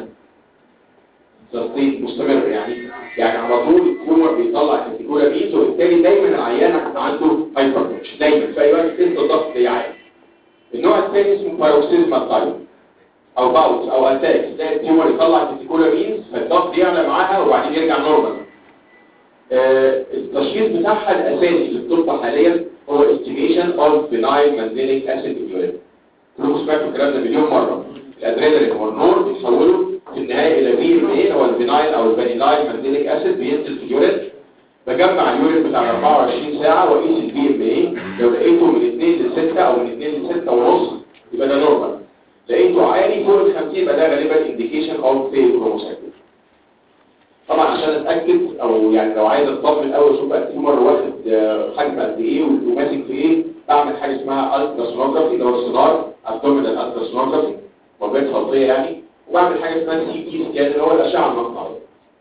سستين مستمر يعني يعني على طول التيومر بيطلع كاتيكولامينز وبالتالي دايما العيان عنده هايبرتنشن دايما في اي وقت انت الضغط اللي عالي النوع الثاني اسمه بايروكسيزما تايب او باوت او اتاك تلاقي التيومر يطلع كاتيكولامينز فالضغط يعلى معاها وبعدين يرجع نورمال آه، التشخيص بتاعها الاساسي اللي بتطلع حاليا هو estimation of benign mandelic acid in urine كلكم سمعتوا الكلام ده مليون مره الادرينالين هو النور بيتحولوا في النهايه الى في ام اي هو البناين او الفانيلاين مانديليك اسيد بينزل في اليورين بجمع اليورين بتاع 24 ساعه واقيس الفي ام اي لو لقيته من 2 ل 6 او من 2 ل 6 ونص يبقى ده نورمال لقيته عالي فوق ال 50 يبقى ده غالبا انديكيشن اوف فيل كروموسايتوم طبعا عشان اتاكد او يعني لو عايز اطمن قوي اشوف بقى التيومر واخد آه، حجم قد ايه وماسك في ايه بعمل حاجه اسمها التراسونوجرافي اللي هو السونار ابدومينال التراسونوجرافي موجات صوتيه يعني وبعمل حاجه اسمها سي تي سكان اللي هو الاشعه المقطعيه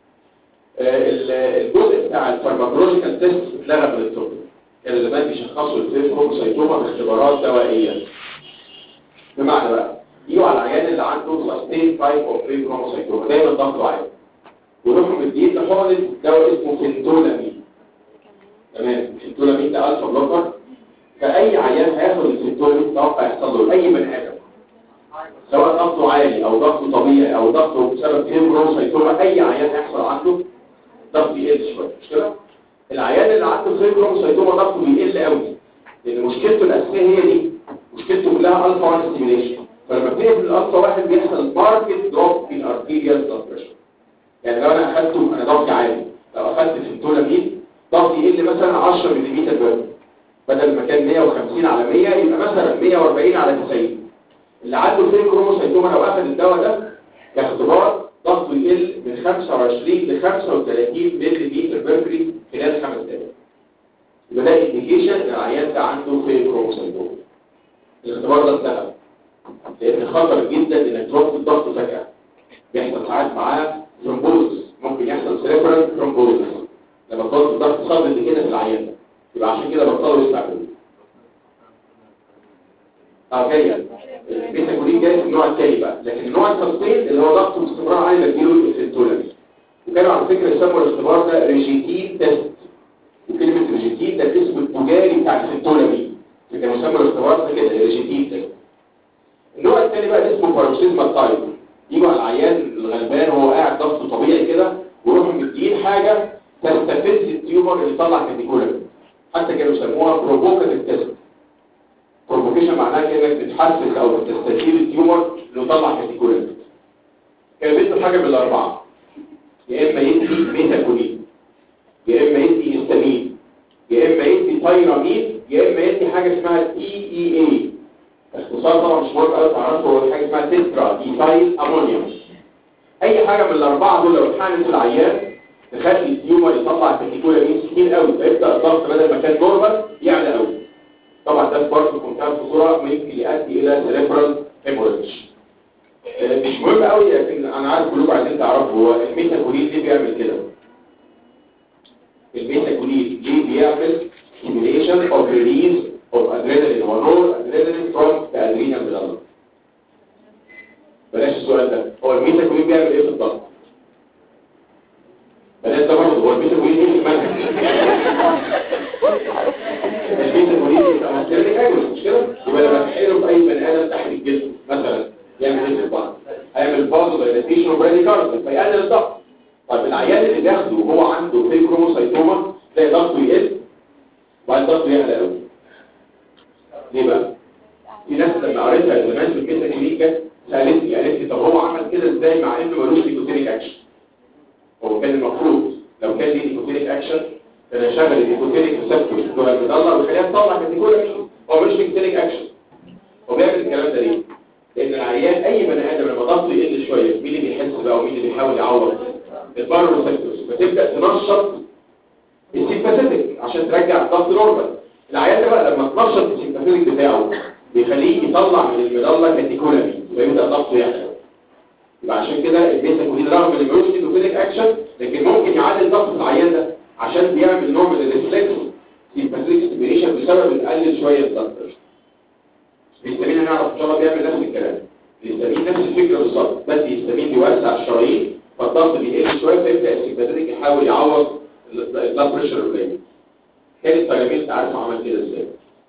آه، ال- الجزء بتاع الفارماكولوجيكال تيست اتلغى من الطب كان زمان بيشخصوا الفيل كروموسايتوما باختبارات دوائيه بمعنى بقى يجوا على العيان اللي عنده سستين تايب اوف فيل كروموسايتوما دايما ضغطه عالي ويروحوا مدين لحقنة دواء اسمه فنتولامين تمام الفنتولامين ده الفا بلوكر فأي عيان هياخد الفنتولامين توقع يحصل له أي بني آدم سواء ضغطه عالي أو ضغطه طبيعي أو ضغطه بسبب فيبروسايتوما أي عيان هيحصل عنده ضغط يقل شوية مش كده؟ العيان اللي عنده فيبروسايتوما ضغطه بيقل قوي لأن مشكلته الأساسية هي دي مشكلته كلها الفا 1 ستيميليشن فلما بتقفل الالفا واحد بيحصل ماركت دروب في الارتيريال بلاد بريشر يعني لو انا اخدته انا ضغطي عالي لو اخدت فينتولامين ضغطي يقل مثلا 10 ملم بيرد بدل ما كان 150 على 100 يبقى مثلا 140 على 90 اللي عنده فين كروموسايتوما لو اخد الدواء ده كاختبار ضغطه يقل من 25 ل 35 ملم بيركري خلال خمس دقائق يبقى ده انديكيشن ان العيان ده عنده فين كروموسايتوما الاختبار ده اتلغى لان خطر جدا انك توطي الضغط فجأة بيحصل ساعات معاه ثرومبوز ممكن يحصل سيريبرال ثرومبوز لما توطي الضغط صدد كده في العيان ده يبقى عشان كده بطلوا يستعملوه اه جاية البيتاكولين جاي في النوع التاني بقى لكن النوع التسطيل اللي هو ضغطه باستمرار عالي بديله الفنتولامين وكانوا على فكرة يسموا الاختبار ده ريجيتين تيست وكلمة ريجيتين ده الاسم التجاري بتاع الفنتولامين فكانوا يسموا الاختبار ده كده ريجيتين تيست النوع الثاني بقى اللي اسمه باروكسيزما تايب يجوا على العيان الغلبان وهو قاعد ضغطه طبيعي كده ويروحوا مدين حاجه تستفز التيومر اللي يطلع كاتيكولامين حتى كانوا يسموها بروفوكاتيف تيست بروفوكيشن معناها كانك بتحسس او بتستثير التيومر انه يطلع كاتيكولامين كان بيدوا حاجه من الاربعه يا اما يدي ميتاكولين يا اما يدي هيستامين يا اما يدي تايرامين يا اما يدي حاجه اسمها تي اي اي اختصار طبعا مش مهم قوي تعرفه هو حاجه اسمها تترا ديفايل امونيوم اي حاجه من الاربعه دول لو اتحقنت في العيان تخلي التيومر يطلع كاتيكولامين كتير قوي فيبدا الضغط بدل ما كان نورمال يعلى قوي طبعا ده برضه في منتهى الخطوره ممكن يؤدي الى سيريبرال هيموريدج مش مهم قوي لكن انا عارف كلكم عايزين تعرفوا هو الميتاكولين ليه بيعمل كده الميتاكولين ليه بيعمل stimulation of release of adrenaline ونور adrenaline from the adrenal gland بلاش السؤال ده هو الميتاكولين بيعمل ايه في الضغط بلاش ده برضه هو الميتاكولين ايه في المنهج الميتاكولين يبقى مستهلك اجل مش كده يبقى لما تحيله في اي بني ادم تحت الجسم مثلا يعمل ايه في الضغط هيعمل بازو دايلاتيشن وبراديكارديا فيقلل الضغط طيب العيان اللي بياخده وهو عنده فيكروموسايتوما تلاقي ضغطه يقل وبعدين ضغطه يعلى قوي ليه بقى؟ في ناس لما قريتها زمان في الكتاب ازاي مع انه ملوش نيكوتينيك اكشن هو كان المفروض لو كان ليه نيكوتينيك اكشن كان يشغل النيكوتينيك ريسبتورز بتوع المضله ويخليها تطلع كاتيكولامين هو ملوش نيكوتينيك اكشن هو بيعمل الكلام ده ليه؟ لان العيان اي بني ادم لما ضغطه يقل شويه مين اللي بيحس بقى ومين اللي بيحاول يعوض البارو ريسبتورز فتبدا تنشط السيمباثيك عشان ترجع الضغط نورمال العيان ده بقى لما تنشط السيمباثيك بتاعه بيخليه يطلع من المظله كاتيكولامين فيبدا ضغطه يعلى يبقى عشان كده البيتاكولين رغم ان ملوش نيكوتينيك اكشن لكن ممكن يعلي ضغط العيان ده عشان بيعمل نوع من الريفلكس سيمباثيك ستيميشن بسبب يقلل شويه الضغط الهستامين هنعرف ان شاء الله بيعمل نفس الكلام الهستامين نفس الفكره بالظبط بس الهستامين بيوسع الشرايين فالضغط بيقل شويه فيبدا السيمباثيك يحاول يعوض البلاد بريشر القليل كان التيرامين انت عارف عمل كده ازاي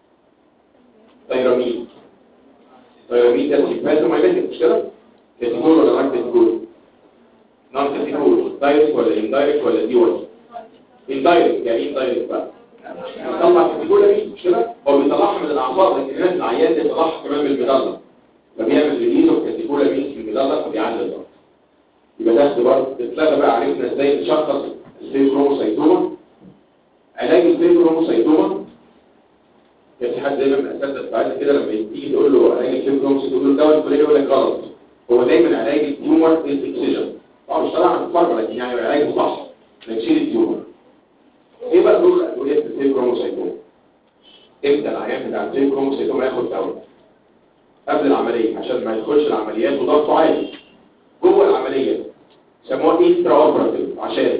تيرامين تيرامين ده سيمباثومايليتيك مش كده كاتيجول ولا نون كاتيجول نون كاتيجول دايركت ولا اندايركت ولا دي ولا اندايركت يعني ايه اندايركت بقى بيطلع كاتيجول مش كده هو بيطلعها من الاعصاب لكن الناس العيان ده بيطلعها كمان من المظله فبيعمل ريليز اوف كاتيجول في المظله فبيعلي الضغط يبقى ده اختبار اتلغى بقى عرفنا ازاي نشخص الفيبروموسايتوما علاج الفيبروموسايتوما كان في حد دايما من الاساتذه بتاعتنا كده لما تيجي تقول له علاج الفيبروموسايتوما تقول له الدواء الفلاني يقول لك غلط هو دايما علاج التيومر اكسجن طبعا مش طالع الفرق لكن يعني علاج صح انك تشيل التيومر ايه بقى دور الادويه في الفيبروموسايتوما امتى العيان بتاع الفيبروموسايتوما ياخد دواء قبل العمليه عشان ما يدخلش العمليات وضغطه عالي جوه العمليه سموها انترا اوبراتيف عشان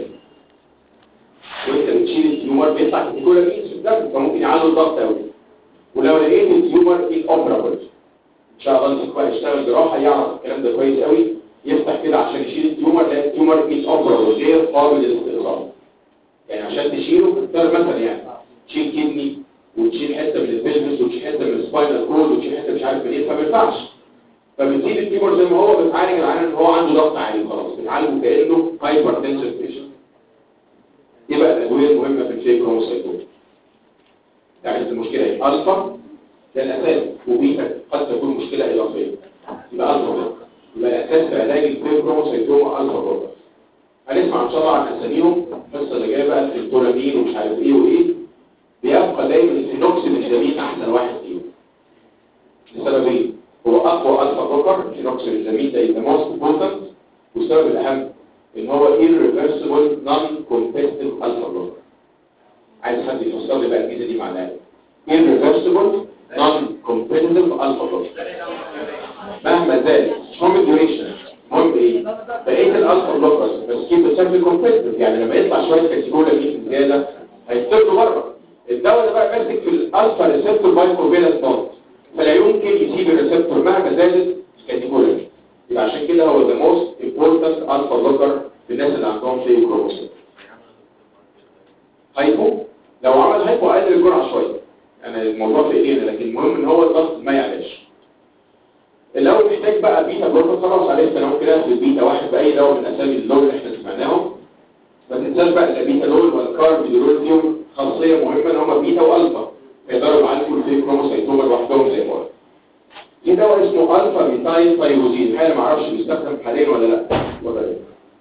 وانت بتشيل التيومر بيطلع كاتيكولا مين في الدم فممكن يعلي الضغط قوي ولو لقيت التيومر ايه اوبرابل ان شاء الله انت كويس يشتغل جراحه يعرف الكلام ده كويس قوي يفتح كده عشان يشيل التيومر لان التيومر ايه اوبرابل غير قابل للاستئصال يعني عشان تشيله تختار مثلا يعني تشيل كدني وتشيل حته من البلفس وتشيل حته من السباينال كورد وتشيل حته مش عارف من ايه فما ينفعش فبتسيب التيومر زي ما هو بتعالج العيان ان هو عنده ضغط عالي خلاص بتعالجه كانه هايبر تنسيف بيشنت ايه بقى الادويه المهمه في الفيبروموسايتوما يعني المشكله ايه الفا ده الاساس وبيتا قد تكون مشكله اضافيه يبقى الفا بقى. يبقى الاساس في علاج الفيبروموسايتوما الفا بقى. هنسمع ان شاء الله عن اساميهم القصه اللي جايه بقى الفيبتولامين ومش عارف ايه وايه بيبقى دايما الفينوكسيميزامين احسن واحد فيهم لسببين هو اقوى الفا بلوكر الفينوكسيميزامين ده the most important والسبب الاهم ان هو irreversible non-competitive alpha blocker عايز حد يفسر لي بقى الجيزه دي معناها ايه irreversible non-competitive alpha blocker مهما زاد مش مهم الديوريشن المهم ايه بقيه الالفا بلوكرز بس كيف بشكل كومبيتيتيف يعني لما يطلع شويه كاتيجولا مين زياده هيطردوا بره الدواء ده بقى ماسك في الالفا ريسبتور بايكوفيلنت بوند فلا يمكن يسيب الريسبتور مهما زادت الكاتيجولا يبقى عشان كده هو the most important alpha blocker في الناس اللي عندهم في كروموسوم هايبو لو عمل هايبو اقل الجرعه شويه يعني الموضوع في ايدينا لكن المهم ان هو الضغط ما يعلاش لو محتاج بقى بيتا بلوكر خلاص عرفت انا ممكن اخد البيتا واحد باي دواء من اسامي اللون اللي احنا سمعناهم ما تنساش بقى البيتا لون والكاربيدولول فيهم خاصيه مهمه ان هم بيتا والفا فيقدروا يعالجوا الفي كروموسايتوما لوحدهم زي ما قلت في دواء اسمه الفا ميثايل ثايروزين حاجه ما اعرفش بيستخدم حاليا ولا لا ولا لا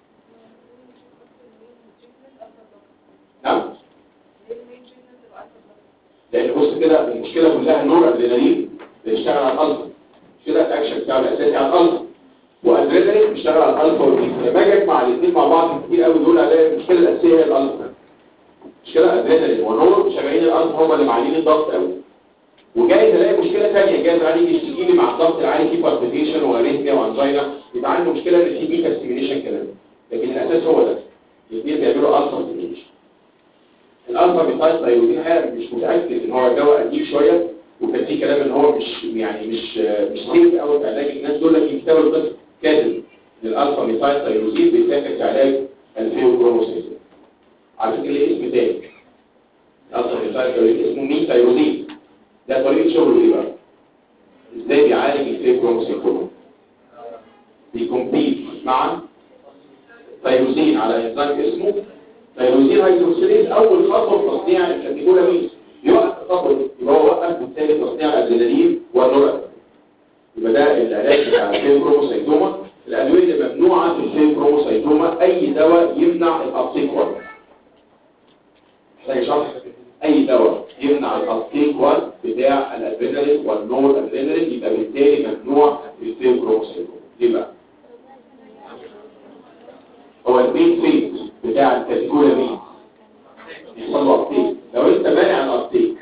نعم لان بص كده المشكله كلها النور ادرينالين بيشتغل على الالفا مش كده الاكشن بتاعه الاساسي على الالفا وادرينالين بيشتغل على الالفا والبيتا لما اجي اجمع الاثنين مع بعض كتير قوي دول الاقي المشكله الاساسيه هي الالفا مش كده ادرينالين ونور شغالين الالفا هم اللي معلين الضغط قوي وجايز الاقي مشكله ثانيه جايز العيان يجي يشتكي لي مع الضغط العالي فيه بالبيتيشن واريثميا وانجينا يبقى عنده مشكله ان في بيتا ستيميليشن كمان لكن الاساس هو ده الاثنين بيعملوا الفا ستيميليشن الالفا ميثايل ثايروزين حاجه مش متاكد ان هو دواء قديم شويه وكان في كلام ان هو مش يعني مش مش سيف قوي في علاج الناس دول لكن كتاب القسم كاتب ان الالفا ميثايل ثايروزين بيتاخد في علاج الفيوكروموسيس على فكره ليه اسم تاني الالفا ميثايل ثايروزين اسمه مين ثايروزين ده طريقه شغله ايه بقى ازاي بيعالج الفيوكروموسيتوما بيكمبيت مع ثايروزين على انزيم اسمه ثايروزين هيدروكسيليز اول خطوه في تصنيع الكاتيكولامين يوقف الخطوه دي يبقى هو وقف بالتالي تصنيع الادرينالين والنورادرينالين يبقى ده العلاج بتاع الفيبروموسايتوما الادويه اللي ممنوعه في الفيبروسايتوما اي دواء يمنع الابتيك 1 محتاج شرح اي دواء يمنع الابتيك 1 بتاع الادرينالين والنور ادرينالين يبقى بالتالي ممنوع في الفيبروسايتوما ليه بقى هو المين فيز بتاع الكاتيجوري يحصل له ابتيك لو انت مانع الابتيك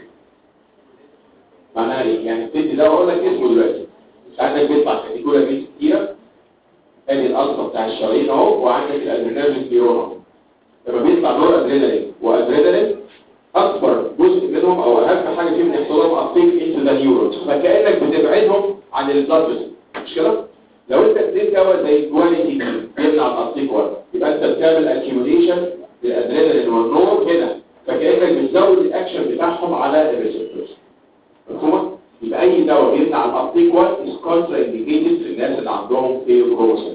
معناها ايه يعني بتدي دواء اقول لك اسمه دلوقتي انت عندك بيطلع كاتيجوري مين كتيره ادي الالفا بتاع الشرايين اهو وعندك الادرينالين نيورون اهو لما بيطلع نور ادرينالين وادرينالين اكبر جزء منهم او اهم حاجه فيهم يحصل لهم ابتيك انتو ذا نيورونز فكانك بتبعدهم عن البلاد مش كده لو انت اديت دواء زي الجوانيتي بيمنع الابتيك 1 يبقى انت بتعمل اكيوميليشن للادرينالين والنور هنا فكانك بتزود الاكشن بتاعهم على الريسبتورز مفهومه يبقى اي دواء بيمنع الابتيك 1 از كونترا انديكيتد في الناس اللي عندهم فيبروسيس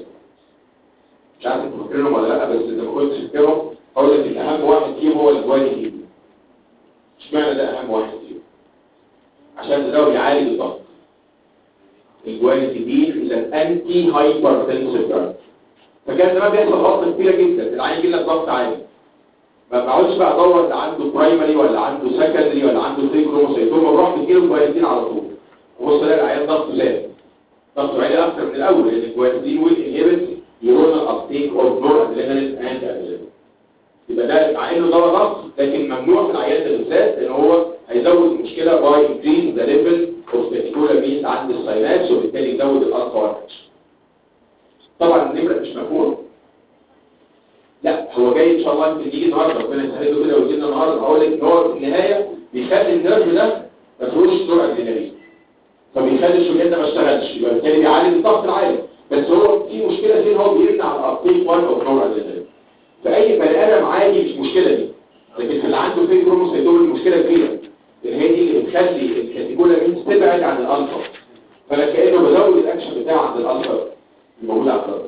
مش عارف انتوا فاكرينهم ولا لا بس اذا ما كنتش فاكرهم هقول لك ان اهم واحد فيهم هو الجوانيتي اشمعنى ده اهم واحد فيهم عشان الدواء بيعالج الضغط الجوانيتيدين is an anti hypertensive drug فكان زمان بيحصل غلطه كبيره جدا العيان يجي لك ضغط عالي ما بقعدش بقى ادور ده عنده برايمري ولا عنده سكندري ولا عنده ثري كروموسيتوم بروح مديله الجوانيتين على طول وبص الاقي العيان ضغطه زاد ضغطه عالي اكتر من الاول لان الجوانيتين ويل انهبت يورونال ابتيك اوف نور ادرينالين اند ادرينالين يبقى ده مع انه دواء ضغط لكن ممنوع في العيان ده بالذات ان هو هيزود المشكله باي انكريز ذا ليفل اوف كاتيكولامينز عند الساينابس وبالتالي يزود الالفا 1 طبعا النمره مش مفهومه لا هو جاي ان شاء الله يمكن يجي النهارده ربنا يسهله كده ويجي لنا النهارده هقول لك ان هو في النهايه بيخلي النيرف ده ما فيهوش نور ادرينالين فبيخلي الشريان ده ما اشتغلش يبقى بالتالي بيعالج الضغط العالي بس هو في مشكله فين هو بيمنع الابتيك 1 اوف نور ادرينالين فاي بني ادم عادي مش مشكله دي لكن في اللي عنده فيه كروموسيتوم المشكله كبيره اللي هي دي اللي بتخلي الكاتيكولامين تبعد عن الالفا فانا كانه بزود الاكشن بتاعه عند الالفا الموجود على الارض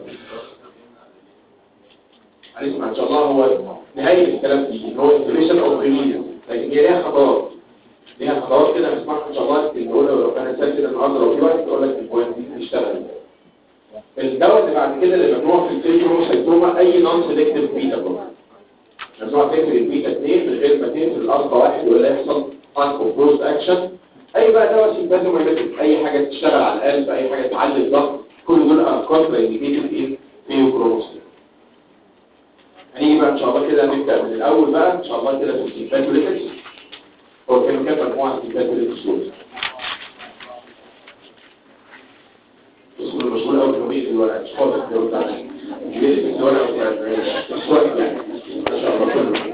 هنسمع ان شاء الله هو نهايه الكلام فيه ان هو انتريشن اوف ريليز لكن هي ليها خطوات ليها خطوات كده هنسمعها ان شاء الله اللي نقولها لو كان سال كده النهارده لو في وقت تقول لك البوينت دي تشتغل الدواء اللي بعد كده اللي ممنوع في الفيبروسايتوما اي نون سيلكتيف بيتا بلوكر ممنوع تقفل البيتا 2 من غير ما تقفل الالفا 1 ولا يحصل انكوبروز اكشن اي بقى دواء سيمباثومايمتيك اي حاجه تشتغل على القلب اي حاجه تعلي الضغط كل دول ار كونترا انديكيتد ان فيبروسايتوما هنيجي بقى ان شاء الله كده نبدا من الاول بقى ان شاء الله كده في السيمباثوليتكس هو كانوا كام مجموعه السيمباثوليتكس دول اسمه المشهور قوي في مبيت الورق مش فاضل الجو بتاعنا بيلبس الورق الاسود يعني ما شاء الله كله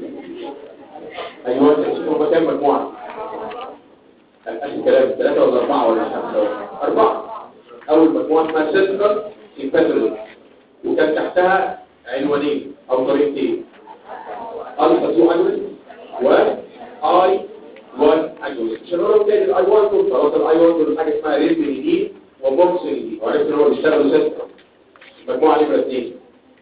ايوه هم كام مجموعه الأسف كلام ثلاثة ولا أربعة ولا خمسة أربعة أول مجموعة اسمها سنترال سيمباثوليتكس وكان تحتها عنوانين او طريقتين الفا 2 اجونست و اي 1 اجونست عشان هو تاني الاي 1 دول خلاص الاي 1 دول حاجه اسمها ريزمينيدين وبوكسينيدين وعرفت ان هو بيشتغلوا سته مجموعه نمره 2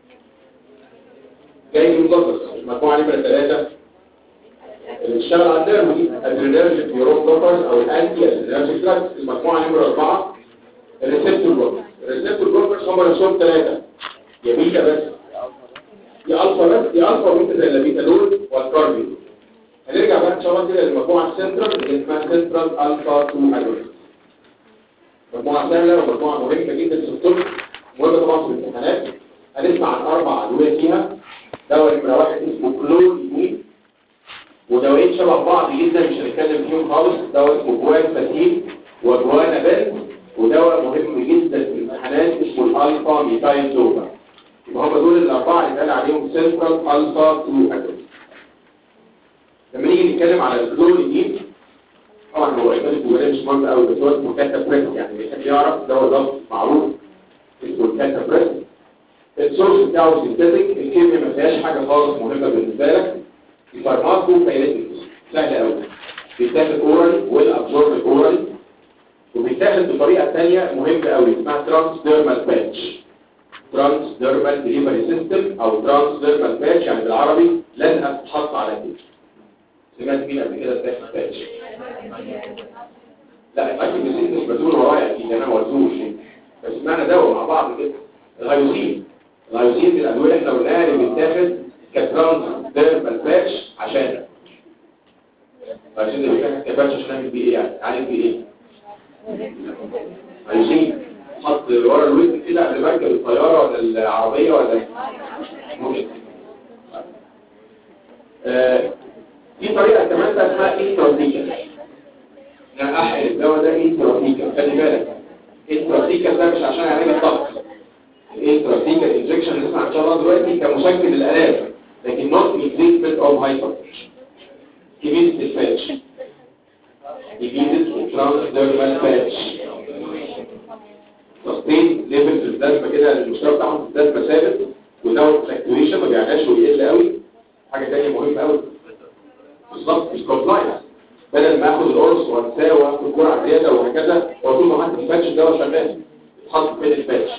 جاي مضغط مجموعه نمره 3 اللي بتشتغل على النيرف دي ادرينرجيك نيورون بلوكرز او الانتي ادرينرجيك دراجز المجموعه نمره 4 الريسبتور بلوكرز الريسبتور بلوكرز هم نفسهم ثلاثه يا بيتا بس يا الفا بس يا الفا وبيتا زي البيتا دول والكاربي هنرجع بقى ان شاء الله كده للمجموعه السنترال اللي اسمها سنترال الفا 2 اجونست مجموعه سهله ومجموعه مهمه جدا في الطب مهمه طبعا في الامتحانات هنسمع عن اربع ادويه فيها دواء نمره واحد اسمه كلوريدين ودوايين شبه بعض جدا مش هنتكلم فيهم خالص دواء اسمه جوان فاتين وجوانا بنت ودواء مهم جدا في الامتحانات اسمه الالفا ميثايل دوبا يبقى هم دول الاربعه اللي اتقال عليهم سنترال الفا 2 اجونست لما نيجي نتكلم على الكلوريدين طبعا هو ايمان الجوانب مش مهم قوي بس هو اسمه كاتابريس يعني بيحب يعرف دواء ضغط معروف اسمه الكاتابريس السورس بتاعه سينثيتك الكيمياء ما فيهاش حاجه خالص مهمه بالنسبه لك الفارماكو كاينيتكس سهل قوي بيتاخد اورالي والابزورب اورالي وبيتاخد بطريقه ثانيه مهمه قوي اسمها ترانس ديرمال باتش ترانس ديرمال ديليفري سيستم او ترانس ديرمال باتش يعني بالعربي لازم تتحط على الجسم سمعت مين قبل كده تاخد باتش لا الاكل بيزيد مش بدون ورايا اكيد انا ما قلتوش بس معنى دواء مع بعض كده الهيوسين الهيوسين من الادويه اللي احنا قلناها اللي بتتاخد كترانس ديرمال باتش عشان عشان اللي بيتاخد كباتش عشان نعمل بيه ايه يعني عارف بيه ايه هيوسين حط ورا الوزن كده قبل ما اركب الطياره ولا العربيه ولا ممكن آه، في طريقه كمان بقى اسمها انتراتيكال انا احقن الدواء ده انتراتيكال خلي بالك انتراتيكال ده مش عشان يعالج الضغط الانتراتيكال انجكشن اللي اسمها ان شاء الله دلوقتي كمشكل الالام لكن not in treatment of hypertension immediate patch immediate transdermal patch سستين ليفل في البلازما كده المستوى بتاعهم في البلازما ثابت ودوت فلكتويشن ما بيعلاش ويقل قوي حاجه ثانيه مهمه قوي بالظبط مش كومبلاينس بدل ما اخد القرص وانساه واخد جرعه زياده وهكذا وطول ما حد الباتش ده شغال يتحط فين الباتش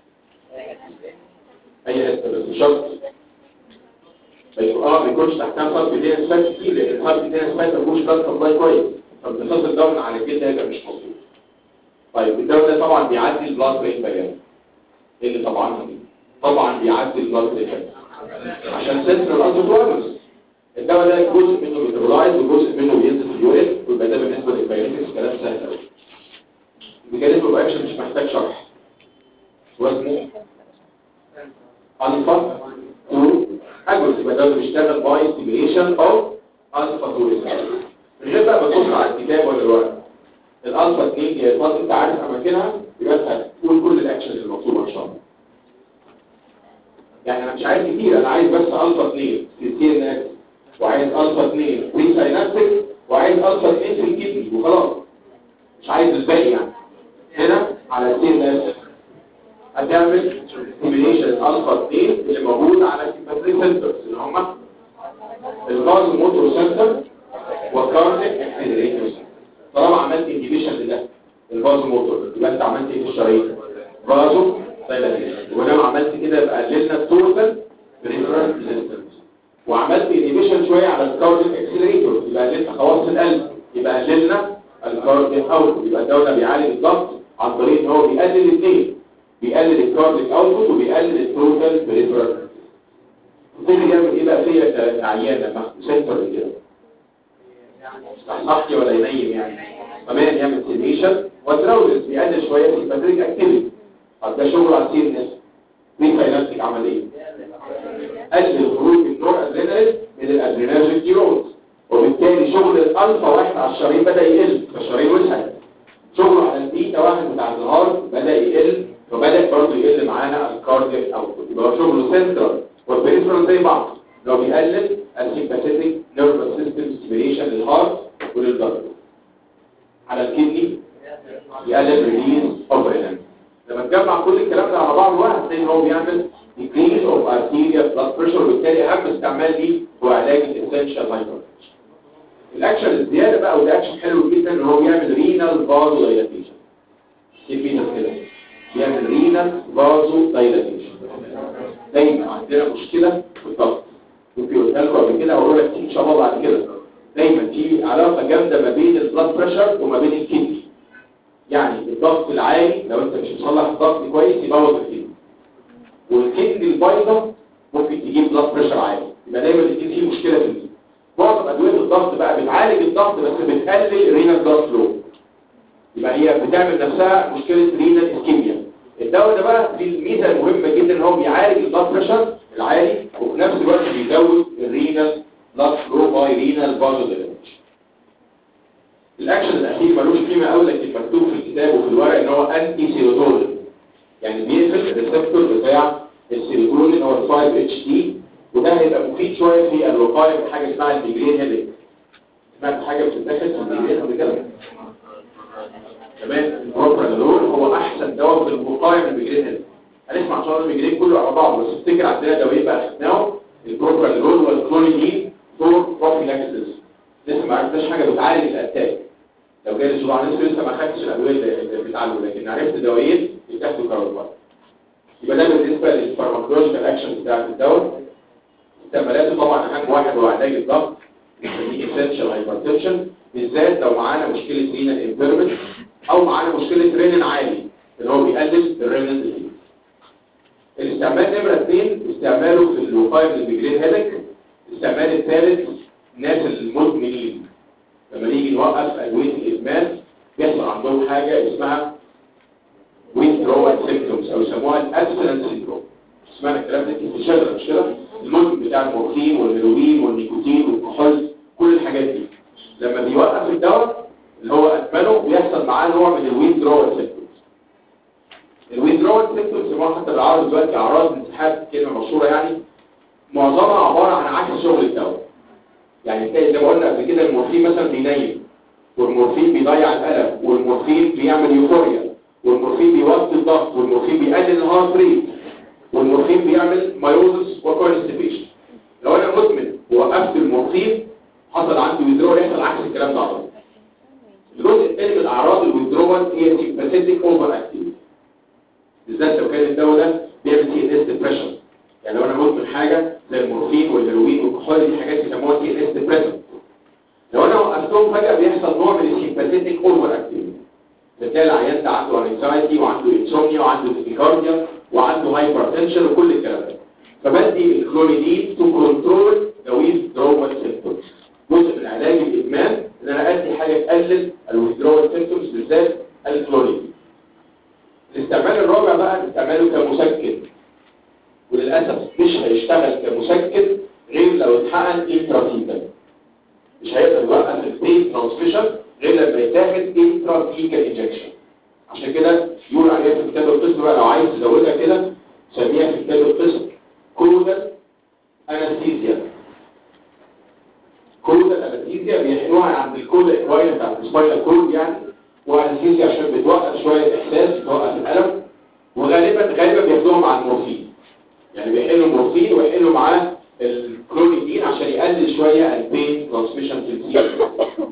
اي حته بس مش شرط اه ما يكونش تحتها خط بدين اسفلت كتير لان الخط بدين اسفلت ما فيهوش بلاد سبلاي كويس فبتصل الدم على الجلد هيبقى مش مظبوط طيب الدواء ده طبعا بيعدي البلاد برين بيان اللي طبعا طبعا بيعدي البلاد برين بيان عشان سنتر الانتوتوارمس الدواء ده جزء منه ميتابولايز وجزء منه بينزل في اليورين ويبقى ده بالنسبه للبيانيتكس كلام سهل قوي الميكانيزم اوف اكشن مش محتاج شرح وزنه الفا 2 اجوز يبقى ده بيشتغل باي ستيميليشن اوف الفا 2 ريسبتور من غير بقى ما تبص على الكتاب ولا الورق الالفا 2 هي الفاز انت عارف اماكنها يبقى انت هتقول كل الاكشنز المطلوبه ان شاء الله يعني انا مش عايز كتير انا عايز بس الفا 2 في السي ان اس وعايز الفا 2 بري ساينابتيك وعايز الفا 2 في الكدني وخلاص مش عايز الباقي يعني هنا على السي ان اس هتعمل ستيميليشن الفا 2 اللي موجود على السيمباتريك سنترز اللي هم الغاز موتور سنتر والكارديك اكسلريتور طالما عملت انهبيشن لده الفاز موتور يبقى انت عملت ايه في الشرايين فازو دايلاتيشن ولما عملت كده يبقى قللنا التوتال بريفرال ريزيستنس وعملت انهبيشن شويه على الكارديك اكسلريتور يبقى قللت خواص القلب يبقى قللنا الكارديك اوت يبقى الدواء ده بيعالج الضغط عن طريق ان هو بيقلل الاثنين بيقلل الكارديك اوتبوت وبيقلل التوتال بريفرال تيجي يعمل ايه بقى فيا كعيان لما سنتر كده صحي ولا ينيم يعني كمان يعمل سيديشن والدراوزز بيقلل شويه في الباتريك اكتيفيتي طب ده شغل على السي ان اس مين فاينانسك عمل ايه قلل خروج النور ادرينالين من الادرينالجيك نيورونز وبالتالي شغل الالفا واحد على الشرايين بدا يقل فالشرايين وسعت شغله على البيتا واحد بتاع الهارت بدا يقل فبدا برضه يقل معانا الكاردياك اوتبوت يبقى هو شغله سنترال والبريفرال زي بعض لو بيقلل السيمباثيتك نيرفس سيستم ستيميليشن للهارت وللضغط على الكدني يقلل ريليز اوف رينال لما تجمع كل الكلام ده على بعض واحد تلاقي ان هو بيعمل decrease of arterial blood pressure وبالتالي اهم استعمال ليه هو علاج الاسنشال hypertension الاكشن الزياده بقى وده اكشن حلو جدا ان هو بيعمل رينال فازو دايلاتيشن كيف بينا كده بيعمل رينال فازو دايلاتيشن دايما عندنا مشكله في الضغط ممكن قلت لكم قبل كده هقول لك ان شاء الله بعد كده دايما في علاقه جامده ما بين البلاد بريشر وما بين الكدني يعني الضغط العالي لو انت مش مصلح الضغط كويس يبوظ الكدني والكدني البيضاء ممكن تجيب بلاد بريشر عالي يبقى دايما الكدني فيه مشكله في الكدني معظم ادويه الضغط بقى بتعالج الضغط بس بتقلل الرينال بلاد فلو يبقى هي بتعمل نفسها مشكله رينال اسكيميا الدواء ده بقى فيه الميزه المهمه جدا ان هو بيعالج البلاد بريشر العالي وفي نفس الوقت بيزود الرينال بلاد فلو باي رينال فازوديليشن الاكشن الاخير ملوش قيمه قوي لكن مكتوب في الكتاب وفي الورق ان هو انتي سيروتونين يعني بيقفل الريسبتور بتاع السيروتونين هو ال 5 اتش دي وده هيبقى مفيد شويه في الوقايه من حاجه اسمها الميجرين هيدك سمعت حاجه بتتاخد في الميجرين قبل كده كمان البروبرانولول هو احسن دواء في الوقايه من الميجرين هيدك هنسمع ان شاء الله الميجرين كله على بعضه بس افتكر عندنا دوايين بقى خدناهم البروبرانولول والكلونيدين فور بروفيلاكسيس لسه ما عرفتش حاجه بتعالج الاتاك لو جالي صداع نصف لسه ما خدتش الادويه اللي بتعالجه لكن عرفت دوايين بتاخدوا كاروبار يبقى ده بالنسبه للفارماكولوجيكال اكشن بتاعت الدواء استعمالاته طبعا اهم واحد هو علاج الضغط بنسميه اسينشال هايبرتنشن بالذات لو معانا مشكله رينال امبيرمنت او معانا مشكله رينين عالي اللي هو بيقلل الرينين ديزيز الاستعمال نمرة اثنين استعماله في الوقاية من الميجرين هيدك الاستعمال الثالث الناس المدمنين لما نيجي نوقف أدوية الإدمان بيحصل عندهم حاجة اسمها withdrawal symptoms أو يسموها الابسtinence syndrome اسمعنا الكلام ده في الشجرة مش كده المدمن بتاع المورفين والهيروين والنيكوتين والكحول كل الحاجات دي لما بيوقف الدواء اللي هو أدمنه بيحصل معاه نوع من الويندرول symptoms الويندرول symptoms يسموها حتى بالعربي دلوقتي أعراض انسحاب كلمة مشهورة يعني معظمها عبارة عن عكس شغل الدواء يعني تلاقي زي ما قلنا قبل كده المورفين مثلا بينيم والمورفين بيضيع الألم والمورفين بيعمل يوفوريا والمورفين بيوطي الضغط والمورفين بيقلل الهارت ريت والمورفين بيعمل مايوزس وكونستيبيشن لو انا مدمن ووقفت المورفين حصل عندي ويدرول يحصل عكس الكلام ده على طول الجزء الثاني من الاعراض الويدرول هي سيمباثيتك اوفر اكتيفيتي بالذات لو كان الدواء ده بيعمل سي ان اس ديبريشن يعني لو انا مدمن حاجه زي المورفين والهيروين والكحول دي حاجات يسموها سي ان اس ديبريشن لو انا وقفتهم فجاه بيحصل نوع من السيمباثيتك اوفر اكتيفيتي بتلاقي العيان ده عنده انكزايتي وعنده انسومنيا وعنده تكيكارديا وعنده هايبرتنشن وكل الكلام ده فبدي الكلونيدين تو كنترول ذا withdrawal symptoms جزء من علاج الادمان ان انا ادي حاجه تقلل الويدرول سيمبتومز بالذات الكلونيدين الاستعمال الرابع بقى استعماله كمسكن وللاسف مش هيشتغل كمسكن غير لو اتحقن انترافيكال مش هيقدر يوقف البين ترانسميشن غير لما يتاخد انترافيكال انجكشن عشان كده يقول عليها في كتاب القسم بقى لو عايز تزودها كده سميها في كتاب القسم كودال انستيزيا كودال انستيزيا بيحقنوها عند الكود اكواين بتاعت السباينال كود يعني وانستيزيا عشان بتوقف شويه احساس بتوقف الالم وغالبا غالبا بياخدوها مع المورفين يعني بيحقنوا المورفين ويحقنوا معاه الكلونيدين عشان يقلل شويه البين ترانسميشن في السيستم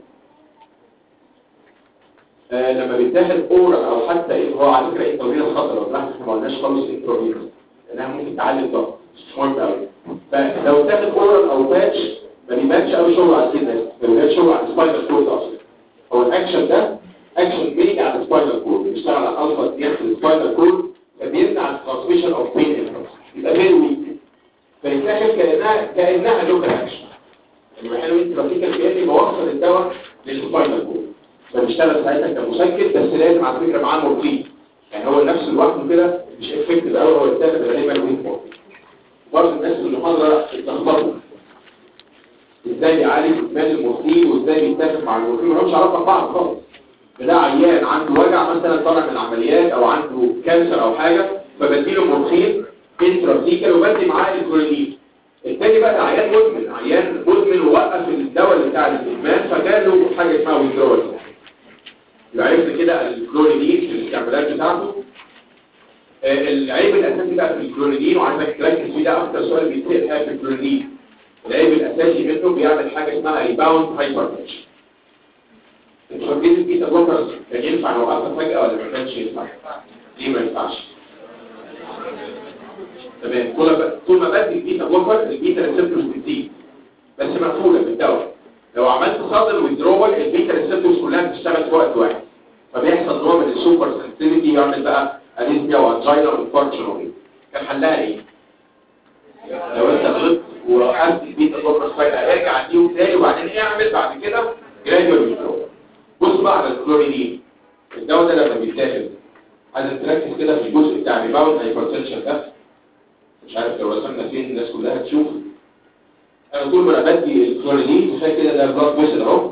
آه لما بيتاخد اورال او حتى ايه هو على فكره التمرين الخطر لو احنا ما قلناش خالص انتروفيروس لانها ممكن تعلي الضغط مش مهم قوي فلو تاخد اورال او باتش ما بيبانش قوي شغل على السينس ما بيبانش شغل على السباينال كورد اصلا هو الاكشن ده اكشن بيجي على السباينال كورد بيشتغل على الالفا دياخل السباينال كورد فبيمنع الترانسميشن اوف بين انفلس يبقى فيري ويك فيتاخد كانها كانها لوكال اكشن يعني حلو انت رفيقا كاني بوصل الدواء للسباينال كورد فبيشتغل ساعتها كمسكن بس لازم على فكره معاه مورفين يعني هو نفسه لوحده كده مش افكتيف قوي هو التاخد غالبا ويك مورفين برضه الناس في المحاضره اتلخبطوا ازاي بيعالج ادمان المورفين وازاي بيتفق مع المورفين ما لهمش علاقه ببعض خالص ده عيان عنده وجع مثلا طالع من عمليات او عنده كانسر او حاجه فبديله مورفين انترافيكال وبدي معاه الكلوريدين التاني بقى عيان مدمن عيان مدمن ووقف الدواء بتاع الادمان فجاء له حاجه اسمها ويدرول يبقى عرفت كده الكلوريدين في الاستعمالات بتاعته آه العيب الاساسي بقى في الكلوريدين وعايزك تركز فيه ده اكتر سؤال بيتسال حاجه في الكلوريدين العيب الاساسي منه بيعمل حاجه اسمها ريباوند هايبرتنشن انتوا فاكرين البيتا بلوكرز كان ينفع نوقفها فجاه ولا ما كانش ينفع؟ ليه ما ينفعش؟ تمام طول ما طول ما بدي البيتا بلوكر البيتا ريسبتورز بتزيد بس مقفوله بالدواء لو عملت صادر ويدرول البيتا ريسبتورز كلها بتشتغل في وقت واحد فبيحصل نوع من السوبر سنسيتيفيتي يعمل بقى انيزيا وانجينا وانفاركشن وغيره كان حلها ايه؟ لو انت غلطت ووقفت البيتا بلوكر فجاه ارجع اديهم تاني وبعدين اعمل بعد كده جراديوال ويدرول بص بقى على الكلوريدين الدواء ده لما بيتاخد عايزك تركز كده في الجزء بتاع الريباوند هايبرتنشن ده مش عارف لو رسمنا فين الناس كلها تشوف انا طول ما انا بدي الكلوريدين كفايه كده ده بلاد فيسل اهو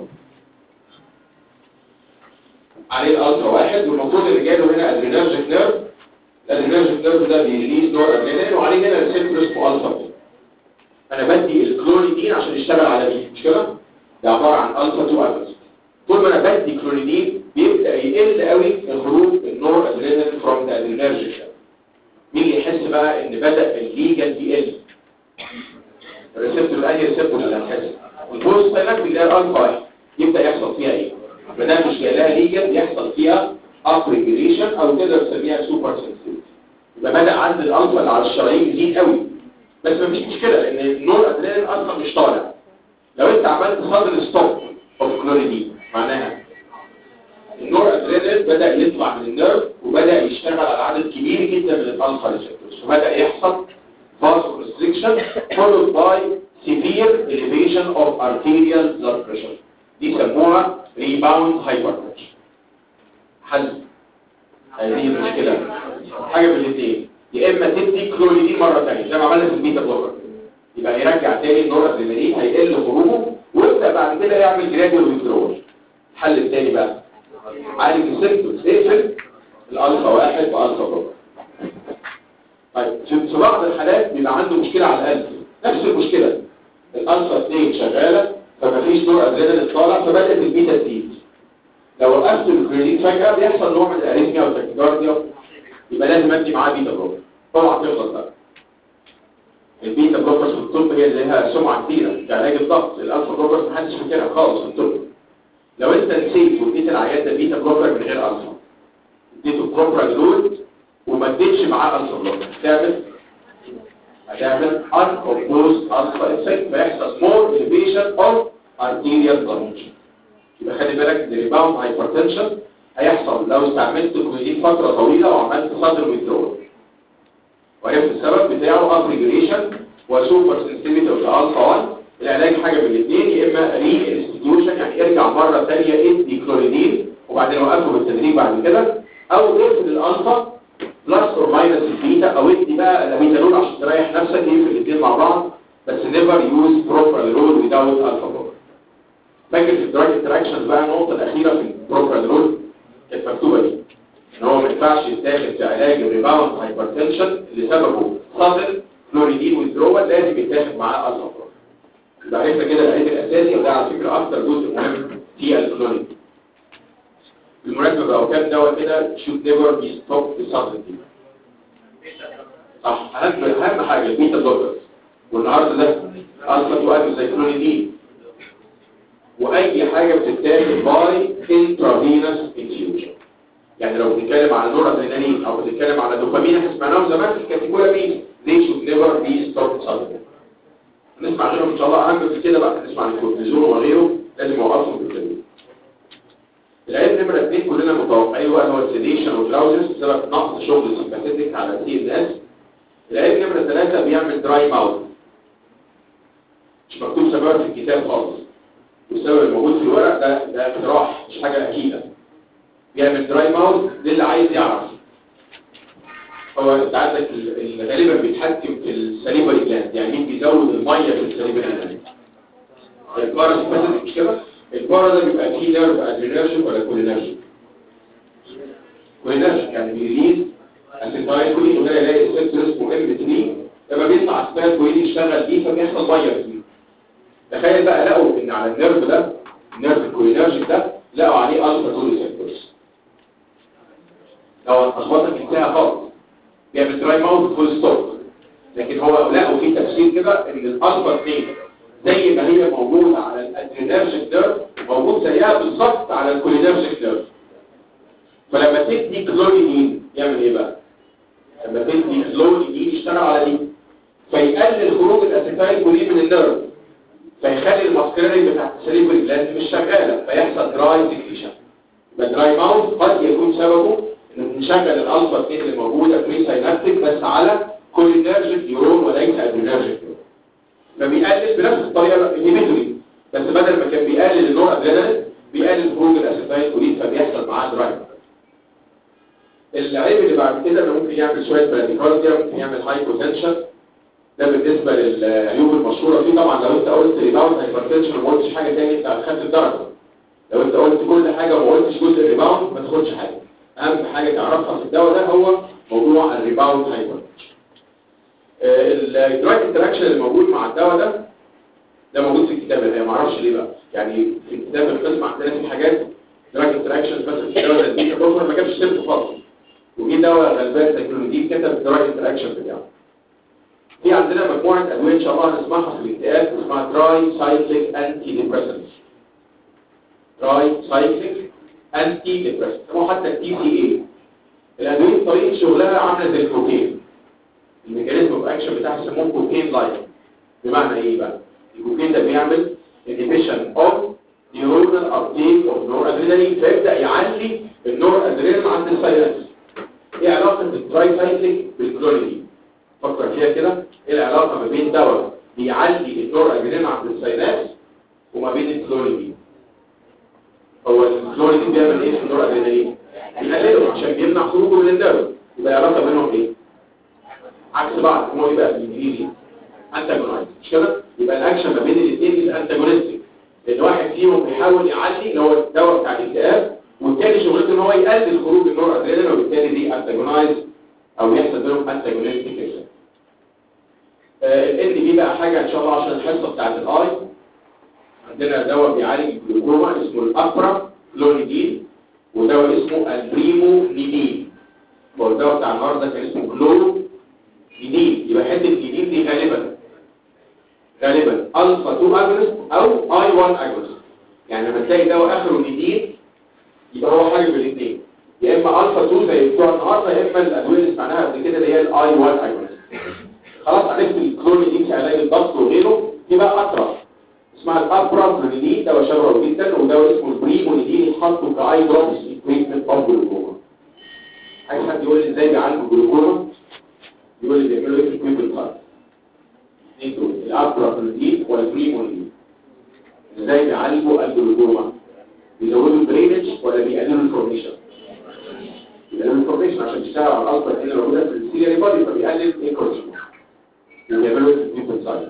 عليه الالترا واحد والمفروض اللي جاي له هنا ادرينرجيك نيرف الادرينرجيك نيرف ده بيريليز نور ادرينالين وعليه هنا ريسبتور اسمه الفا انا بدي الكلوريدين عشان يشتغل على مين مش كده ده عباره عن الفا 2 الفا طول ما انا بدي كلوريدين بيبدا يقل قوي خروج النور ادرينالين فروم ذا ادرينرجيك مين اللي يحس بقى ان بدأ الليجن يقل الريسبتور الانهي ريسبتور اللي هتحس والبوست ساينك بيلاقي الالفا واحد يبدا يحصل فيها ايه ما دام مش جاي لها ليجن يحصل فيها ابريجريشن او تقدر تسميها سوبر سنسيتيف يبقى بدا عند الالفا اللي على الشرايين يزيد قوي بس مفيش مشكله لان النور ادرينالين اصلا مش طالع لو انت عملت صدر ستوب اوف كلوريدين معناها النور ادرينالين ادرينالين بدا يطلع من النيرف وبدا يشتغل على عدد كبير جدا من الالفا ريسبتورز فبدا يحصل vasoconstriction followed by severe elevation of arterial blood pressure دي سموها rebound hypertension حل هذه المشكلة حاجة من الاثنين يا اما تدي كلوريدين مرة ثانية زي ما عملنا في البيتا بلوكر يبقى يرجع تاني النور ادرينالين هيقل خروجه ويبدا بعد كده يعمل جراديوال ويدرول الحل الثاني بقى عالج السيمبتومز اقفل الالفا واحد والفا بلوكر طيب في بعض الحالات بيبقى عنده مشكلة على القلب نفس المشكلة الالفا 2 شغالة فمفيش نور ادرينالين طالع فبدأت البيتا تزيد لو وقفت الكريدين فجأة بيحصل نوع من الاريثميا والتكيكارديا يبقى لازم ادي معاه بيتا بلوكر طبعا تغلط بقى البيتا بلوكرز في الطب هي اللي لها سمعة كتيرة كعلاج الضغط الالفا بلوكرز محدش فاكرها خالص في الطب لو انت نسيت واديت العيان ده بيتا بلوكر من غير الفا اديته بروبرانول وما اديتش معاه الفا بلوكر هتعمل هتعمل unopposed alpha effect فيحصل more elevation of arterial blood pressure يبقى خلي بالك ان الريباوند هايبرتنشن هيحصل لو استعملت كلوريدين فترة طويلة وعملت صدر ويدرول وعرفت السبب بتاعه ابريجريشن وسوبر سنسيتيفيتي اوف الفا 1 العلاج حاجة من الاثنين يا اما ري انستيتيوشن يعني ارجع مرة ثانية ادي كلوريدين وبعدين وقفه بالتدريج بعد كده او اقفل الالفا بلس اور ماينس البيتا او ادي بقى الاميتالول عشان تريح نفسك اقفل الاثنين مع بعض بس نيفر يوز بروبرانول ويزاوت الفا بلوكر فاكر في الدراج انتراكشنز بقى النقطة الأخيرة في البروبرانول كانت مكتوبة دي ان هو ما ينفعش يتاخد في علاج الريباوند هايبرتنشن اللي سببه صدر كلوريدين ويدرول لازم يتاخد معاه الفا بلوكر يبقى عرفنا كده العلاج الأساسي وده على فكرة أكتر جزء مهم في الكلوريدين بالمناسبة بقى كام دواء كده should never be stopped في صدر دي صح أهم أهم حاجة البيتا بلوكرز والنهارده ده أصلا تؤدي زي كلوريدين واي حاجة بتتاخد باي انترافينوس انفيوجن يعني لو بنتكلم على نور ادرينالين او بنتكلم على دوبامين احنا سمعناهم زمان في الكاتيكولامين they should never be stopped suddenly نسمع عنهم ان شاء الله اهم في كده بقى نسمع عن الكورتيزون وغيره لازم نوقفهم بالتدريج العيب نمرة اثنين كلنا متوقعين هو هو السيديشن والدراوزنس بسبب نقص شغل السمباثيتك على السي ان اس العيب نمرة ثلاثة بيعمل دراي ماوث مش مكتوب سبب في الكتاب خالص والسبب الموجود في الورق ده ده اقتراح مش حاجة أكيدة بيعمل دراي ماوث للي عايز يعرف هو انت عندك اللي غالبا بيتحكم في السليفري جلاند يعني مين بيزود الميه في السليفري جلاند الباراسيمباثيك مش كده البارا ده بيبقى فيه نيرف ادرينرجيك ولا كولينرجيك كولينرجيك يعني بيريد اسيتايل كولين وده يلاقي ريسبتور اسمه ام 3 لما بيطلع اسيتايل كولين يشتغل بيه فبيحصل ميه فيه تخيل بقى لقوا ان على النيرف ده النيرف الكولينرجيك ده لقوا عليه الفا 2 ريسبتورز لو اخبطك انتهى خالص بيعمل دراي ماوث فول ستوب لكن هو لقوا في تفسير كده ان الالفا 2 زي ما هي موجودة على الادرينرجيك نيرف موجود زيها بالظبط على الكولينرجيك نيرف فلما تدي كلوريدين يعمل ايه بقى لما تدي كلوريدين يشتغل على دي فيقلل خروج الاسيتايل كولين من النيرف فيخلي الماسكرينج بتاعت السليفري جلاند مش شغاله فيحصل دراي سكريشن يبقى دراي ماوث قد يكون سببه انه بنشغل الالفا 2 اللي موجوده بري ساينابتيك بس على كولينرجيك نيورون وليس ادرينرجيك نيورون فبيقلل بنفس الطريقه الانهبيتوري بس بدل ما كان بيقلل النور ادرينالين بيقلل خروج الاسيتايل كولين فبيحصل معاه درايف العيب اللي بعد كده انه ممكن يعمل شويه براديكارديا ممكن يعمل هايبوتنشن ده بالنسبه للعيوب المشهوره فيه طبعا لو انت قلت ريباوند هايبرتنشن وما قلتش حاجه ثانيه انت اخدت الدرجه لو انت قلت كل حاجه وما قلتش جزء الريباوند ما تاخدش حاجه اهم حاجه تعرفها في الدواء ده هو موضوع الريباوند هايبرتنشن الدراج انتراكشن اللي موجود مع الدواء ده ده موجود في الكتاب اللي ما اعرفش ليه بقى يعني في الكتاب القسم عندنا في حاجات دراج انتراكشن بس في الدواء ده دي بروفر ما جابش سيرته خالص وجي دواء غلبان سايكلونيدين كتب الدراج انتراكشن بتاعه في عندنا مجموعه ادويه ان شاء الله هنسمعها في الاكتئاب اسمها تراي سايكليك انتي ديبريسنتس تراي سايكليك انتي ديبريسنتس هو حتى التي سي اي الادويه طريقه شغلها عامله زي الكوكين الميكانيزم اوف اكشن بتاعها يسموه كوكين لايك بمعنى ايه بقى الكوكين ده بيعمل انهبيشن اوف نيورونال ابتيك اوف نور ادرينالين فيبدا يعلي النور ادرينالين عند الساينس ايه علاقه التراي سايكليك بالكلونيدين فكر فيها كده ايه العلاقه ما بين دواء بيعلي النور ادرينالين عند الساينس وما بين الكلونيدين هو الكلونيدين بيعمل ايه في النور ادرينالين بيقلله عشان بيمنع خروجه من الدواء يبقى العلاقه بينهم ايه عكس بعض هو ايه بقى بالانجليزي انتاجونايز مش كده يبقى الاكشن ما بين الاثنين يبقى انتاجونستيك لان واحد فيهم بيحاول يعلي اللي هو الدواء بتاع الاكتئاب والتاني شغلته ان هو يقلل خروج النور ادرينالين وبالتالي دي انتاجونايز او يحصل بينهم انتاجونستيك اكشن الان بي بقى حاجه ان شاء الله عشان الحصه بتاعت الاي عندنا دواء بيعالج الجلوكوما اسمه الابرا كلونيدين ودواء اسمه البريمو نيدين هو الدواء بتاع النهارده كان اسمه كلورو جديد يبقى حته جديد دي غالبا غالبا الفا 2 اجونست او اي 1 اجونست يعني لما تلاقي دواء اخره جديد يبقى هو حاجه من الاثنين يا اما الفا 2 زي بتوع النهارده يا اما الادويه اللي سمعناها قبل كده اللي هي الاي 1 اجونست خلاص عرفت الكلونيدين في علاج الضغط وغيره في بقى اطرف اسمها الابرامونيدين دواء شبهه جدا ودواء اسمه البريمونيدين يتحطوا كاي دروبس تريتمنت اوف جلوكوما عايز حد يقول لي ازاي بيعالجوا الجلوكوما يقول لي بيعملوا ايه في الكويب الخارج اثنين دول الابرامونيدين والبريمونيدين ازاي بيعالجوا الجلوكوما بيزودوا الدرينج ولا بيقللوا الفورميشن بيقللوا الفورميشن عشان تشتغل على الالفا اللي موجوده في السيريا بادي فبيقلل الانكورجمنت وبيعملوا ايه في الكويب الخارج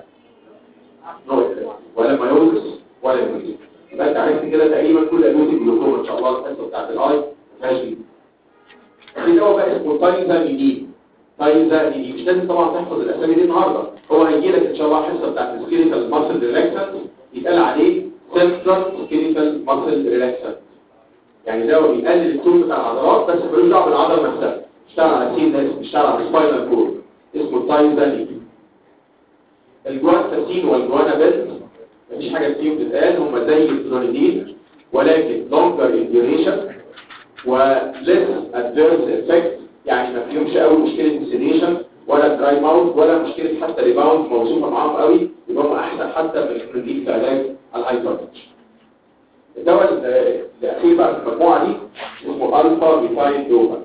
ولا مايوزس ولا ميوزس يبقى انت عرفت كده تقريبا كل ادويه الجلوكوما ان شاء الله الحصه بتاعت الاي ماشي في دواء بقى اسمه تايزاميدين تايزاميدين مش لازم طبعا تحفظ الاسامي دي النهارده هو هيجي لك ان شاء الله الحصه بتاعت السكيليتال ماسل ريلاكسنت يتقال عليه سنترال سكيليتال ماسل ريلاكسنت يعني دواء بيقلل التون بتاع العضلات بس ملوش دعوه بالعضله نفسها بيشتغل على سين ناس بيشتغل على سباينال كورد اسمه تايزاميدين الجوانتاسين والجوانابنت مفيش حاجة فيهم تتقال هم زي الكلونيدين ولكن longer in duration و less adverse effect يعني ما فيهمش قوي مشكلة sedation ولا دراي ماوث ولا مشكلة حتى ريباوند موصوفة معاهم قوي يبقى هم أحسن حتى من الكلونيدين في علاج الهايبرتنشن الدواء الأخير بقى في المجموعة دي اسمه ألفا بيفاين دوبا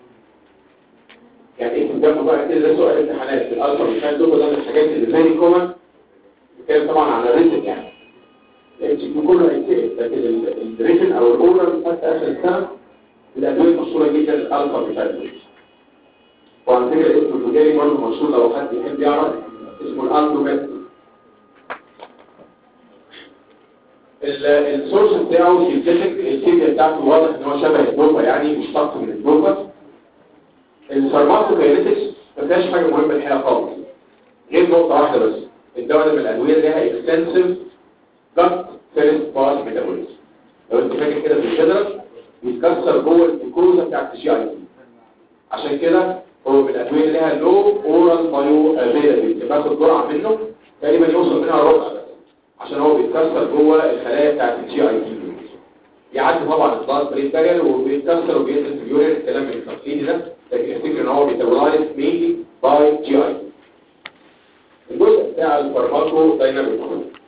يعني ايه جنبه بقى كده ده سؤال امتحانات في الالفا بيفاين دوبا ده من الحاجات اللي فيري كومن بيتكلم طبعا على الريتن يعني الاتش كيو كله هيتسال لكن الريتن او الاورال حتى اخر السنه الادويه المشهوره جدا الالفا بيفاين دوبا وعلى فكره اسمه التجاري برضه مشهور لو حد يحب يعرف اسمه الاندوميت السورس بتاعه سينثيتك الكيمياء بتاعته واضح ان هو شبه الدوبا يعني مشتق من الدوبا الفارماكوكاينetics ما فيهاش حاجه مهمه الحقيقه خالص غير نقطه واحده بس الدواء ده من الادويه اللي لها اكستنسيف جت فيرست باس ميتابوليزم لو انت فاكر كده في الجدول بيتكسر جوه الجلوكوزا بتاعت الجي اي تي عشان كده هو من الادويه اللي لها لو اورال بايو افيلابيلتي باخد جرعه منه تقريبا يوصل منها ربع بس عشان هو بيتكسر جوه الخلايا بتاعت الجي اي تي يعدي طبعا البلاد برين بارير وبيتكسر وبينزل في اليورين الكلام التفصيلي ده لكن افتكر ان هو بيتابولايز مينلي باي جي اي الجزء بتاع الفارماكو دايناميك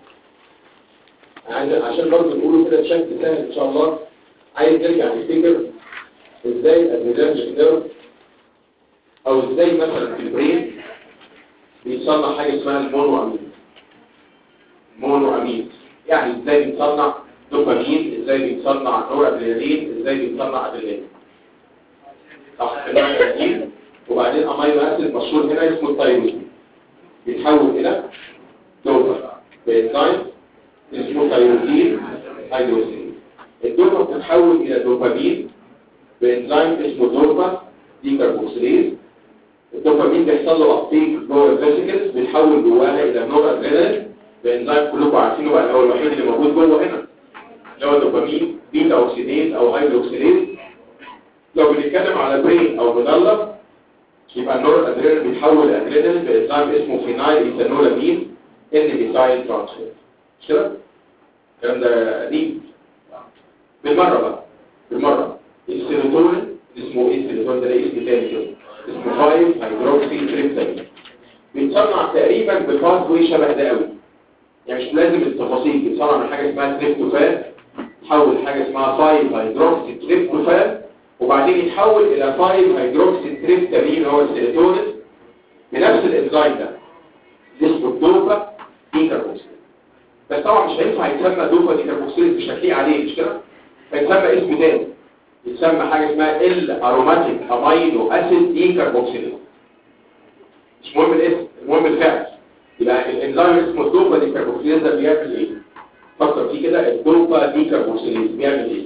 عشان برضه نقوله كده بشكل سهل ان شاء الله عايز نرجع نفتكر ازاي الادرينالين نيرف او ازاي مثلا في البرين بيتصنع حاجه اسمها المونو امين المونو امين يعني ازاي بيتصنع دوبامين ازاي بيتصنع نور ادرينالين ازاي بيتصنع ادرينالين صح كده ادرينالين وبعدين امينو اسيد مشهور هنا اسمه التايروزين بيتحول الى دوبا بانزيم اسمه تايروزين هيدروزين الدوبا بتتحول الى دوبامين بانزيم اسمه دوبا ديكربوكسيليز الدوبامين بيحصل له ابتيك جوه الفيسيكلز بيتحول جواها الى نور ادرينالين بانزيم كلكم عارفينه بقى هو الوحيد اللي موجود جوه هنا اللي هو دوبامين بيتا اوكسيديز او هيدروكسيليز لو بنتكلم على برين او مدلل يبقى النور ادرينالين بيتحول لادرينالين بانزيم اسمه فينايل ايثانولامين ان ميثايل ترانسفير مش كده الكلام ده قديم بالمره بقى بالمره السيروتونين اسمه ايه السيروتونين ده ليه اسم تاني كده اسمه 5 هيدروكسي تريبتامين بيتصنع تقريبا بباث واي شبه ده قوي يعني مش لازم التفاصيل بيتصنع من حاجه اسمها تريبتوفان يتحول حاجه اسمها 5 هيدروكسي تريبتوفان وبعدين يتحول الى 5 هيدروكسي تريبتامين هو السيروتونين بنفس الانزيم ده اللي اسمه الدوبا ديكاربوكسيل بس طبعا مش هينفع يتسمى دوبا ديكاربوكسيل مش هتلاقيه عليه مش كده فيتسمى اسم تاني يتسمى حاجه اسمها ال اروماتيك امينو اسيد ديكاربوكسيل مش مهم الاسم المهم الفعل يبقى الانزيم اسمه الدوبا ديكاربوكسيل ده بيعمل ايه فكر فيه كده الدوبا ديكاربوكسيل بيعمل ايه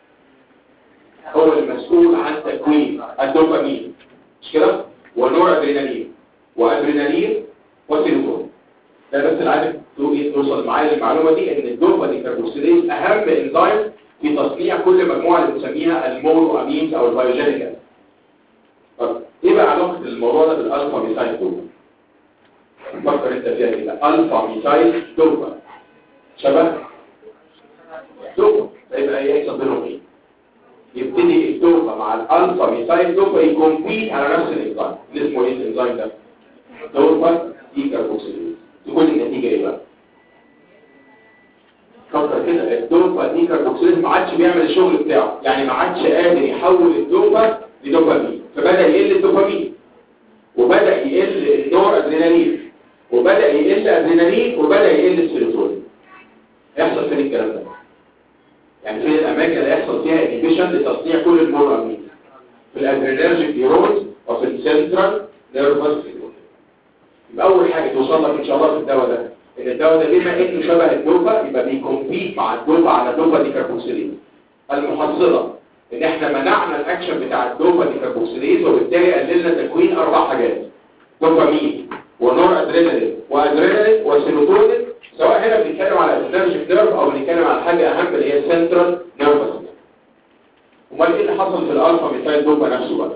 هو المسؤول عن تكوين الدوبامين مش كده ونور ادرينالين وادرينالين وسيروتونين ده بس اللي عايزك توصل معايا للمعلومه دي ان الدوبا ديكاربوكسيليز اهم انزيم في تصنيع كل مجموعه اللي بنسميها المونو امينز او البيوجينيك طب ايه بقى علاقه الموضوع ده بالالفا ميثايل دوبا فكر انت فيها كده الفا ميثايل دوبا شبه دوبا يبقى ايه يحصل بينهم ايه يبتدي الدوبا مع الالفا ميثايل دوبا يكمبيت على نفس الانزيم اللي اسمه ايه الانزيم ده دوبا ديكاربوكسيليز تكون النتيجه ايه بقى فكر كده الدوبا ديكاربوكسيليز ما عادش بيعمل الشغل بتاعه يعني ما عادش قادر يحول الدوبا لدوبامين فبدا يقل الدوبامين وبدا يقل النور ادرينالين وبدا يقل ادرينالين وبدا يقل السيروتونين يحصل فين الكلام ده يعني فين الاماكن اللي يحصل فيها انيبيشن لتصنيع كل المورامين في الادرينرجيك نيورونز وفي السنترال نيرفس يبقى اول حاجه توصل لك ان شاء الله في الدواء ده ان الدواء ده بما انه شبه الدوبا يبقى بيكمبيت مع الدوبا على الدوبا ديكاربوكسيليز المحصله ان احنا منعنا الاكشن بتاع الدوبا ديكاربوكسيليز وبالتالي قللنا تكوين اربع حاجات دوبامين ونور ادرينالين وادرينالين وسيروتونين سواء هنا بنتكلم على الادرينالجيك نيرف او بنتكلم على حاجه اهم اللي هي السنترال نيرفس امال ايه اللي حصل في الالفا ميثايل دوبا نفسه بقى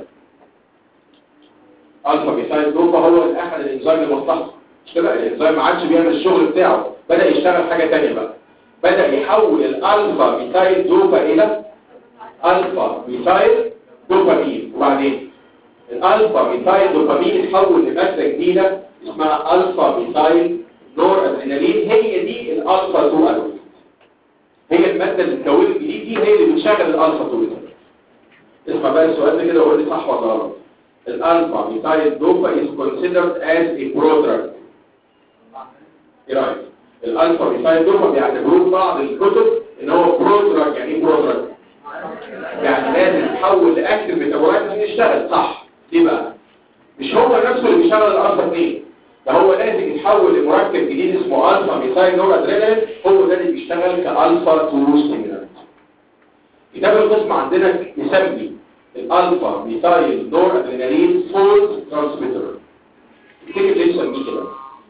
الفا ميثايل دوبا هو احد الانزيم المصلحه مش كده الانزيم ما عادش بيعمل الشغل بتاعه بدا يشتغل حاجه ثانيه بقى بدا يحول الالفا ميثايل دوبا الى الفا ميثايل دوبامين وبعدين الالفا ميثايل دوبامين اتحول لماده جديده اسمها الفا ميثايل نور ادرينالين هي دي الالفا 2 اجونست هي الماده اللي اتكونت جديد دي هي اللي بتشغل الالفا 2 اسمع بقى السؤال ده كده وقول لي صح ولا غلط الالفا ميثايل دوبا is considered as a prodrug ايه رايك الالفا ميثايل دوبا بيعتبروه بعض الكتب ان هو برودراج يعني ايه برودراج يعني لازم يتحول لاكتف ميتابولايت عشان يشتغل صح ليه بقى مش هو نفسه اللي بيشتغل الالفا 2 ده هو لازم يتحول لمركب جديد اسمه الفا ميثايل نور ادرينالين هو ده اللي بيشتغل كالفا 2 ستيمولانت كتاب القسم عندنا يسمي الالفا ميثايل نور ادرينالين فولز ترانسميتر تفتكر ليه يسميه كده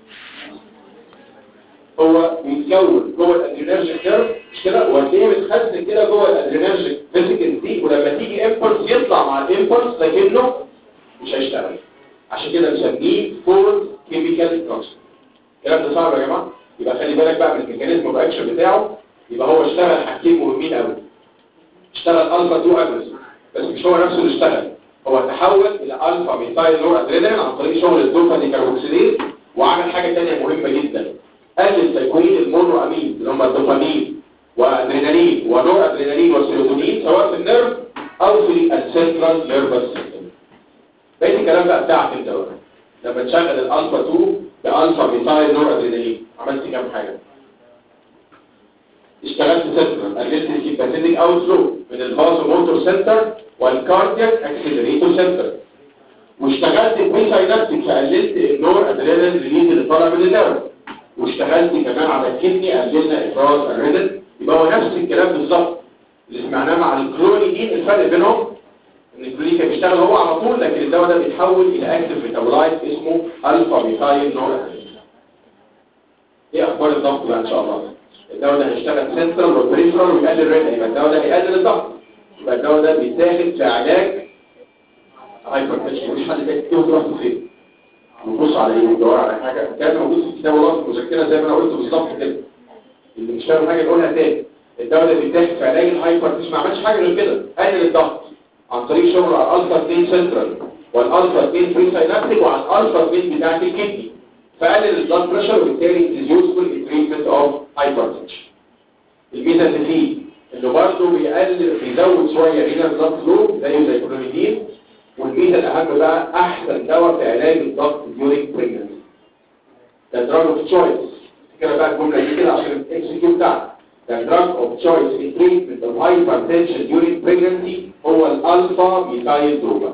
هو بيتكون جوه الادرينرجيك نيرف مش كده وهتلاقيه متخزن كده جوه الادرينرجيك فيزيكال دي ولما تيجي امبلس يطلع مع الامبلس لكنه مش هيشتغل عشان كده بنسميه فولز كيميكال ترانسميتر الكلام ده صعب يا جماعه يبقى خلي بالك بقى من الميكانيزم اوف اكشن بتاعه يبقى هو اشتغل حاجتين مهمين قوي اشتغل الفا 2 اجونست بس مش هو نفسه اللي اشتغل هو تحول الى الفا ميثايل نور ادرينالين عن طريق شغل الدوبا ديكاربوكسيليز وعمل حاجه ثانيه مهمه جدا قلل تكوين المونو امين اللي هم الدوبامين وادرينالين ونور ادرينالين وسيروتونين سواء في النيرف او في السنترال نيرفس سيستم بقيت الكلام بقى بتاعك انت بقى لما تشغل الالفا 2 بالفا ميثايل نور ادرينالين عملت كام حاجه اشتغلت سنترال قللت السيمباثيك اوت فلو من الفازو موتور سنتر والكاردياك اكسلريتور سنتر واشتغلت البريساينابتيك فقللت النور ادرينالين ريليز اللي طالع من النيرف واشتغلت كمان على الكدني قللنا افراز الرينال يبقى هو نفس الكلام بالظبط اللي سمعناه مع الكلونيدين الفرق بينهم ان الكلونيدين كان بيشتغل هو على طول لكن الدواء ده بيتحول الى اكتف ميتابولايت اسمه الفا ميثايل نور ادرينالين ايه اخبار الضغط بقى ان شاء الله الدواء ده هيشتغل سنترال وبريفرال ويقلل الرينال يبقى الدواء ده هيقلل الضغط يبقى الدواء ده بيتاخد في علاج هايبرتنشن مفيش حد تاني كده تروح فين نبص على ايه وندور على حاجه كان موجود في الكتاب والله في المذكره زي ما انا قلت بالظبط كده اللي مش فاهم حاجه يقولها تاني الدواء ده بيتاخد في علاج الهايبرتنشن ما عملش حاجه غير كده قلل الضغط عن طريق شغل على الالفا 2 سنترال والالفا 2 فري ساينابتيك وعلى الالفا 2 بتاعت الكدني فقلل البلاد بريشر وبالتالي is useful in treatment of hypertension الميزه اللي فيه انه برضه بيقلل بيزود شويه رينا بلاد فلو زيه زي الكلوميدين والميزه الاهم بقى احسن دواء في علاج الضغط ديورينج بريجنسي ده دراج اوف تشويس كده بقى الجمله دي كده عشان الاكسكيوت بتاعها ده دراج اوف تشويس ان تريتمنت اوف هايبرتنشن ديورينج بريجنسي هو الالفا ميثايل دوبا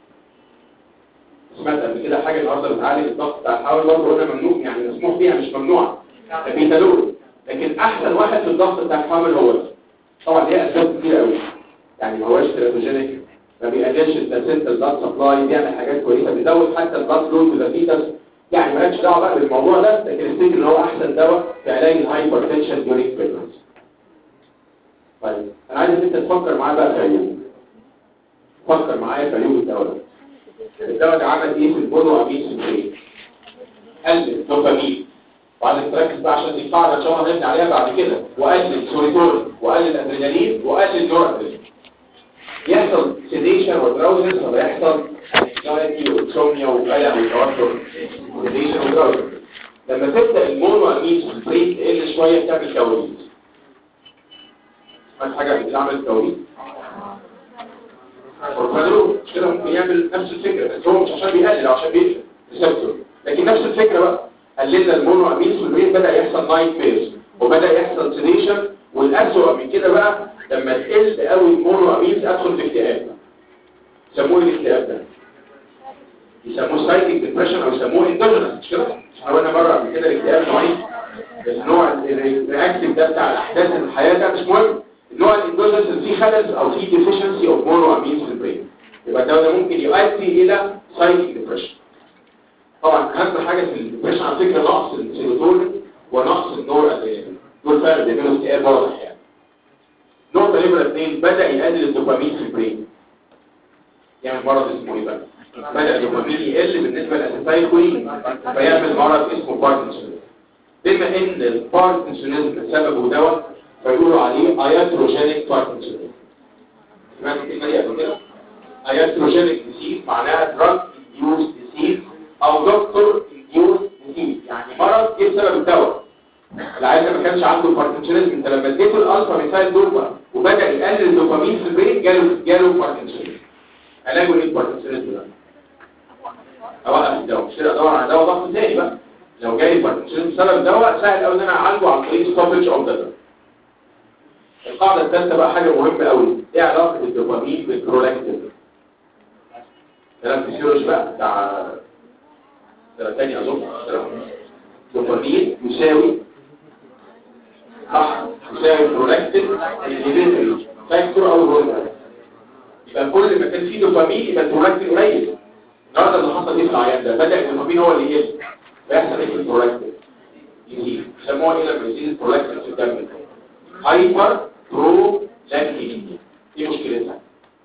سمعت قبل كده حاجه النهارده بتعالج الضغط بتاع الحول برضه قلنا ممنوع يعني مسموح بيها مش ممنوعه ده بيتالول لكن احسن واحد في الضغط بتاع الحامل هو ده طبعا ليه اسباب كتير قوي يعني ما هوش تيراتوجينيك ما بيقللش البلاسنتا البلاد سبلاي بيعمل حاجات كويسه بيزود حتى البلاد فلو في الفيتس يعني مالكش دعوه بقى بالموضوع ده لكن الستيج ان هو احسن دواء في علاج الهايبرتنشن ديورينج بريجنسي طيب انا عايز انت تفكر معايا بقى في عيوبه فكر معايا في عيوب الدواء ده الدواء ده عمل ايه في البولو امين سنترين قلل الدوبامين وعايزك تركز بقى عشان دي قاعده ان شاء الله هنبني عليها بعد كده وقلل سوريتورين وقلل الادرينالين وقلل نورادرينالين يحصل سيديشن ودراوزنس ولا يحصل انكزايتي وانسومنيا وقلق وتوتر سيديشن ودراوزنس لما تبدا المونو امين سنترين تقل شويه بتعمل كوابيس سمعت حاجه بتعمل كوابيس والفادرو مش كده ممكن يعمل نفس الفكرة بس هو مش عشان بيقلل عشان بيقفل ريسبتور لكن نفس الفكرة بقى قللنا المونو امين في البرين بدأ يحصل نايت ميرز وبدأ يحصل سيديشن والأسوأ من كده بقى لما تقل قوي المونو امين ادخل في اكتئاب يسموه الاكتئاب ده يسموه سايكيك ديبريشن او يسموه اندوجينس مش كده احنا قلنا مره قبل كده الاكتئاب نوعين النوع الرياكتيف ده بتاع الاحداث الحياه ده مش مهم النوع الاندوجينس اللي فيه خلل او فيه ديفيشنسي اوف مونو امين في البرين يبقى الدواء ده ممكن يؤدي الى سايكيك ديبريشن طبعا اهم حاجه في الديبريشن على فكره نقص السيروتونين ونقص النور ادرينالين دول فعلا بيعملوا اكتئاب واضح يعني نقطه نمره اثنين بدا يقلل الدوبامين في البرين يعمل مرض اسمه ايه بقى بدا الدوبامين يقل بالنسبه للاسيتايل كولين فيعمل مرض اسمه باركنسون بما ان الباركنسونيزم سببه دواء فيقولوا عليه اياتروجينيك باركنسونيزم سمعت الكلمه دي قبل كده اياتروجينيك ديسيز معناها دراج انديوز ديسيز او دكتور انديوز ديسيز يعني مرض ايه بسبب الدواء العيال ما كانش عنده باركنسونيزم انت لما اديته الالفا ميثايل دوبا وبدا يقلل الدوبامين في البرين جاله جاله باركنسونيزم علاجه ايه الباركنسونيزم ده اوقف الدواء مش كده ادور على دواء ضغط تاني بقى لو جالي باركنسونيزم بسبب دواء سهل قوي ان انا اعالجه عن طريق ستوبج اوف ذا القاعده الثالثه بقى حاجه مهمه قوي ايه علاقه الدوبامين بالبرولاكتين كلام فيسيولوجي بقى بتاع سنه ثانيه اظن الدوبامين يساوي صح يساوي برولاكتين انهبيتوري فاكتور او هرمون يبقى كل ما كان فيه دوبامين يبقى البرولاكتين قليل النهارده اللي حصل ايه في العيان ده بدا الدوبامين هو اللي يقل فيحصل ايه في البرولاكتين يزيد يسموها ايه لما يزيد البرولاكتين في الدم هايبر برولاكتين دي مشكلتها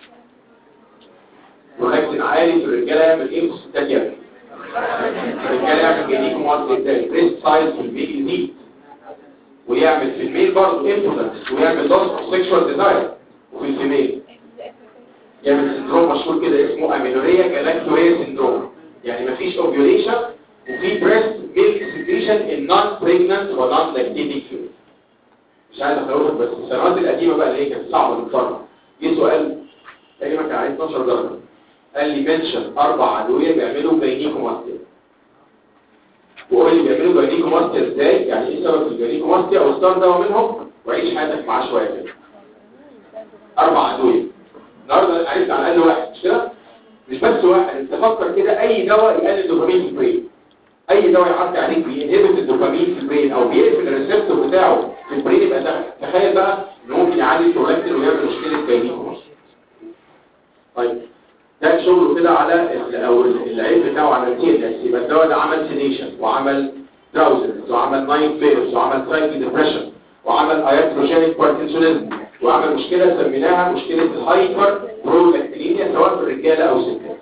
برولاكتين عالي في الرجاله يعمل ايه في الستات يعمل الرجاله يعمل جديد مؤثر تاني بريست سايز في الميل يزيد ويعمل في الميل برضه انفلنس ويعمل لوس اوف سيكشوال ديزاير وفي الفيميل يعمل سندروم مشهور كده اسمه امينوريا جالاكتوريا سندروم يعني مفيش اوفيوليشن وفي بريست ميلك سكريشن ان نون بريجننت ونون لاكتيتيك فيميل مش عايز اخوفك بس السنوات القديمه بقى اللي هي كانت صعبه للفرق جه سؤال تقريبا كان عليه 12 درجه قال لي منشن اربع ادويه بيعملوا جاينيكوماستيا وقول لي بيعملوا جاينيكوماستيا ازاي يعني ايه سبب الجاينيكوماستيا او ستار دواء منهم وعيش حياتك معاه شويه كده اربع ادويه النهارده عرفت على الاقل واحد مش كده مش بس واحد انت فكر كده اي دواء يقلل الدوبامين في البرين اي دواء يعدي عليك بينهبط الدوبامين في البرين او بيقفل الريسبتور بتاعه في البرين يبقى ده تخيل بقى ان ممكن يعلي البرولاكتين ويعمل مشكله جاينيكوماستيا طيب ده شغله كده على او العيب بتاعه على التي ان اس يبقى الدواء ده عمل سيديشن وعمل دراوزنس وعمل نايت بيرز وعمل سايكل ديبريشن وعمل اياتروجينيك باركنسونيزم وعمل مشكله سميناها مشكله الهايبر برولاكتينيا سواء في الرجاله او الستات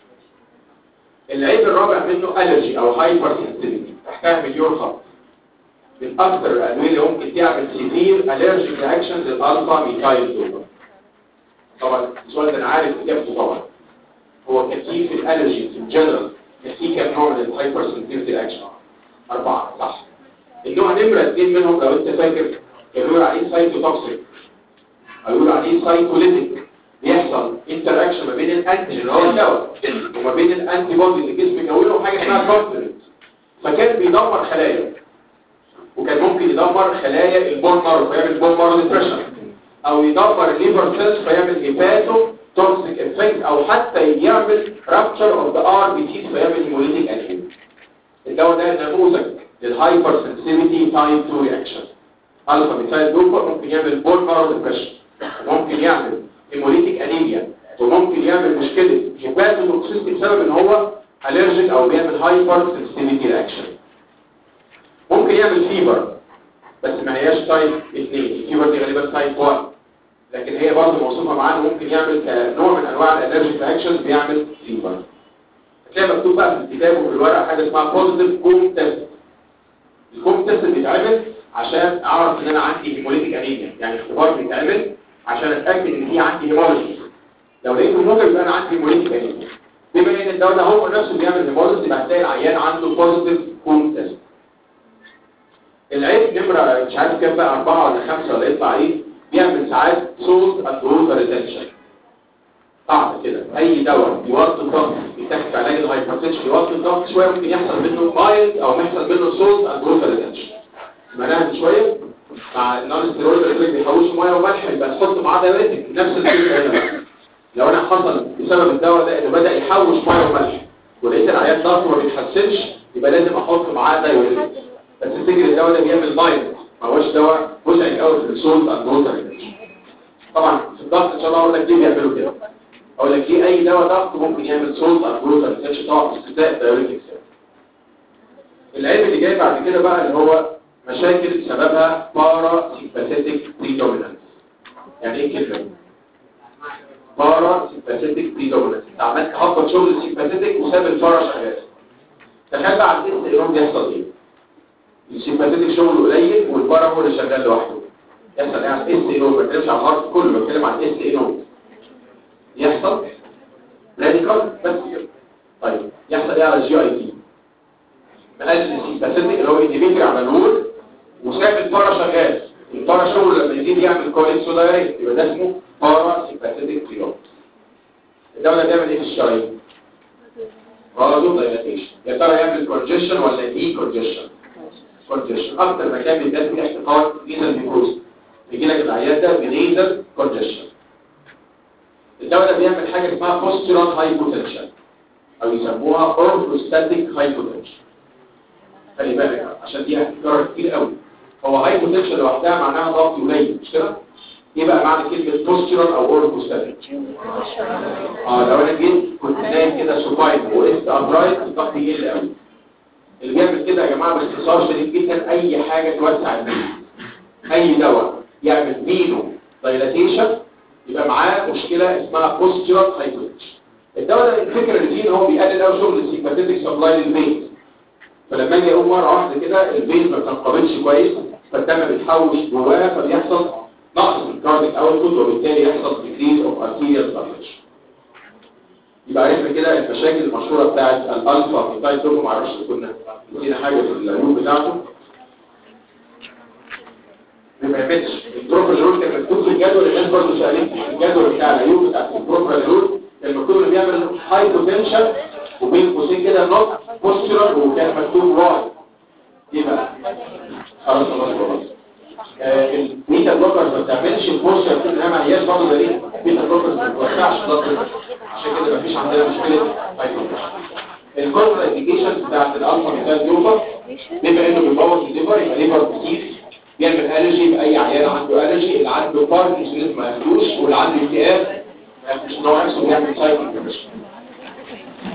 العيب الرابع منه الرجي او هايبر سنسيتيفيتي تحتها مليون خط من اكثر الادويه اللي ممكن تعمل سيفير الرجيك رياكشن للالفا ميثايل دوبا طبعا السؤال ده انا عارف اجابته طبعا هو تكييف الالرجي في الجنرال في كام نوع من الهايبر سنسيتيفيتي رياكشن اربعه صح النوع نمره اثنين منهم لو انت فاكر كانوا عليه سايتوتوكسيك هيقولوا عليه سايكوليتيك بيحصل انتراكشن ما بين الانتيجين اللي هو الدواء وما بين الانتي بودي اللي الجسم بيكونه حاجه اسمها كونتنت فكان بيدمر خلايا وكان ممكن يدمر خلايا البون مارو فيعمل بون مارو ديبريشن او يدمر الليفر سيلز فيعمل هيباتو توكسيك افكت او حتى يعمل رابتشر اوف ذا ار بي تي فيعمل هيموليتيك انيميا الدواء ده نموذج للهايبر سنسيتيفيتي تايب 2 رياكشن الفا ميثايل دوبا ممكن يعمل بون مارو ديبريشن ممكن يعمل هيموليتيك انيميا وممكن يعمل مشكله هيباتو توكسيستي بسبب ان هو الرجيك او بيعمل هايبر سنسيتيفيتي رياكشن ممكن يعمل فيبر بس ما هياش تايب 2 الفيبر دي غالبا تايب 1 لكن هي برضه موصوفه معانا ممكن يعمل كنوع من انواع الالرجيك رياكشنز بيعمل فيبر هتلاقي مكتوب بقى في الكتاب وفي الورقه حاجه اسمها بوزيتيف كوم تيست الكوم تيست بيتعمل عشان اعرف ان انا عندي هيموليتيك انيميا يعني اختبار بيتعمل عشان اتاكد ان في عندي هيموليتيك لو لقيته موجب يبقى انا عندي هيموليتيك انيميا بما ان الدواء ده هو نفسه بيعمل هيموليتيك يبقى هتلاقي العيان عنده بوزيتيف كوم تيست العيب نمرة مش عارف كام بقى أربعة ولا خمسة ولا يطلع إيه بيعمل ساعات صوت الدروس ريتنشن قاعدة كده أي دواء يوطي الضغط بيتاخد في علاج الهايبرتنشن يوطي الضغط شوية ممكن يحصل منه مايلد أو يحصل منه صوت الدروس ريتنشن سمعناها من شوية مع النون ستيرويد اللي بيحوشوا ميه وملح يبقى تحط معاه دايرتك نفس الفكرة هنا لو أنا حصل بسبب الدواء ده إنه بدأ يحوش ميه وملح ولقيت العيان ضغطه ما بيتحسنش يبقى لازم أحط معاه دايرتك بس تفتكر الدواء ده بيعمل مايند ما هوش دواء مزعج قوي في السولت اند طبعا في الضغط ان شاء الله اقول لك ليه بيعملوا كده اقول لك ليه اي دواء ضغط ممكن يعمل سولت اند جلوتامين طبعا استثناء دايوريتكس العيب اللي جاي بعد كده بقى اللي هو مشاكل سببها بارا سيمباثيتك بريدومينانس يعني ايه كده بارا سيمباثيتك بريدومينانس انت عملت هبط شغل السيمباثيتك وساب البارا شغال تخيل بقى على الاس ايرون بيحصل ايه السيمباثيتك شغله قليل والبارا هو اللي شغال لوحده يحصل ايه على الاس ايرون ما بتكلمش على الهارت كله بتكلم على الاس ايرون يحصل راديكال بس كده طيب يحصل ايه على الجي اي تي مقلل السيمباثيتك اللي هو انهبيتور على النور وساب البارا شغال البارا شغله لما يزيد يعمل كويس دايركت يبقى ده اسمه بارا سيمباثيتك تريوم الدواء ده بيعمل ايه في الشرايين برضه دايلاتيشن يا ترى يعمل كونجيشن ولا دي كونجيشن كونجيشن اكتر مكان بيتقاس فيه احتقان نيزل نيكروز بيجي لك العيان ده بنيزل كونجيشن الدواء ده بيعمل حاجه اسمها بوستيرال هايبوتنشن او يسموها اورثوستاتيك هايبوتنشن خلي بالك عشان دي هتتكرر كتير قوي هو هايبوتنشن لوحدها معناها ضغط قليل مش كده ايه بقى معنى كلمه بوستيرال او اورثوستاتيك اه لو انا جيت كنت نايم كده سوباين وقفت ابرايت الضغط يقل قوي اللي بيعمل كده يا جماعه باختصار شديد جدا اي حاجه توسع البيت اي دواء يعمل بينه دايلاتيشن يبقى معاه مشكله اسمها بوستيرال هايبوتنشن الدواء ده الفكره اللي فيه ان هو بيقلل قوي شغل السيمباثيتك سبلاي للبيت فلما اجي اقوم مره واحده كده البيت ما بتنقبضش كويس فالدم بيتحوش جواها فبيحصل نقص في الكارديك اوتبوت وبالتالي يحصل ديكريز اوف ارتيريال سيركيوليشن يبقى عرفنا كده المشاكل المشهوره بتاعت الالفا في تايب 2 ما اعرفش كنا نسينا حاجه في العيوب بتاعته ما بيعملش البروبرالول كان مكتوب في الجدول الناس برضه سالتني في الجدول بتاع العيوب بتاعت البروبرالول كان مكتوب انه بيعمل هاي بوتنشال وبين قوسين كده نوت بوستيرال وكان مكتوب واي ايه بقى خلاص خلاص خلاص البيتا بلوكرز ما بتعملش البوستر كده انها ما هياش برضه دليل البيتا بلوكرز ما بتوسعش ضغط عشان كده مفيش عندنا مشكله الكونترا انديكيشن بتاعت الالفا مثال يوفا بما انه بيبوظ الليفر يبقى ليفر ديزيز بيعمل الرجي باي عيان عنده الرجي اللي عنده باركنسونز ما ياخدوش واللي عنده اكتئاب ما ياخدوش ان هو نفسه بيعمل سايكل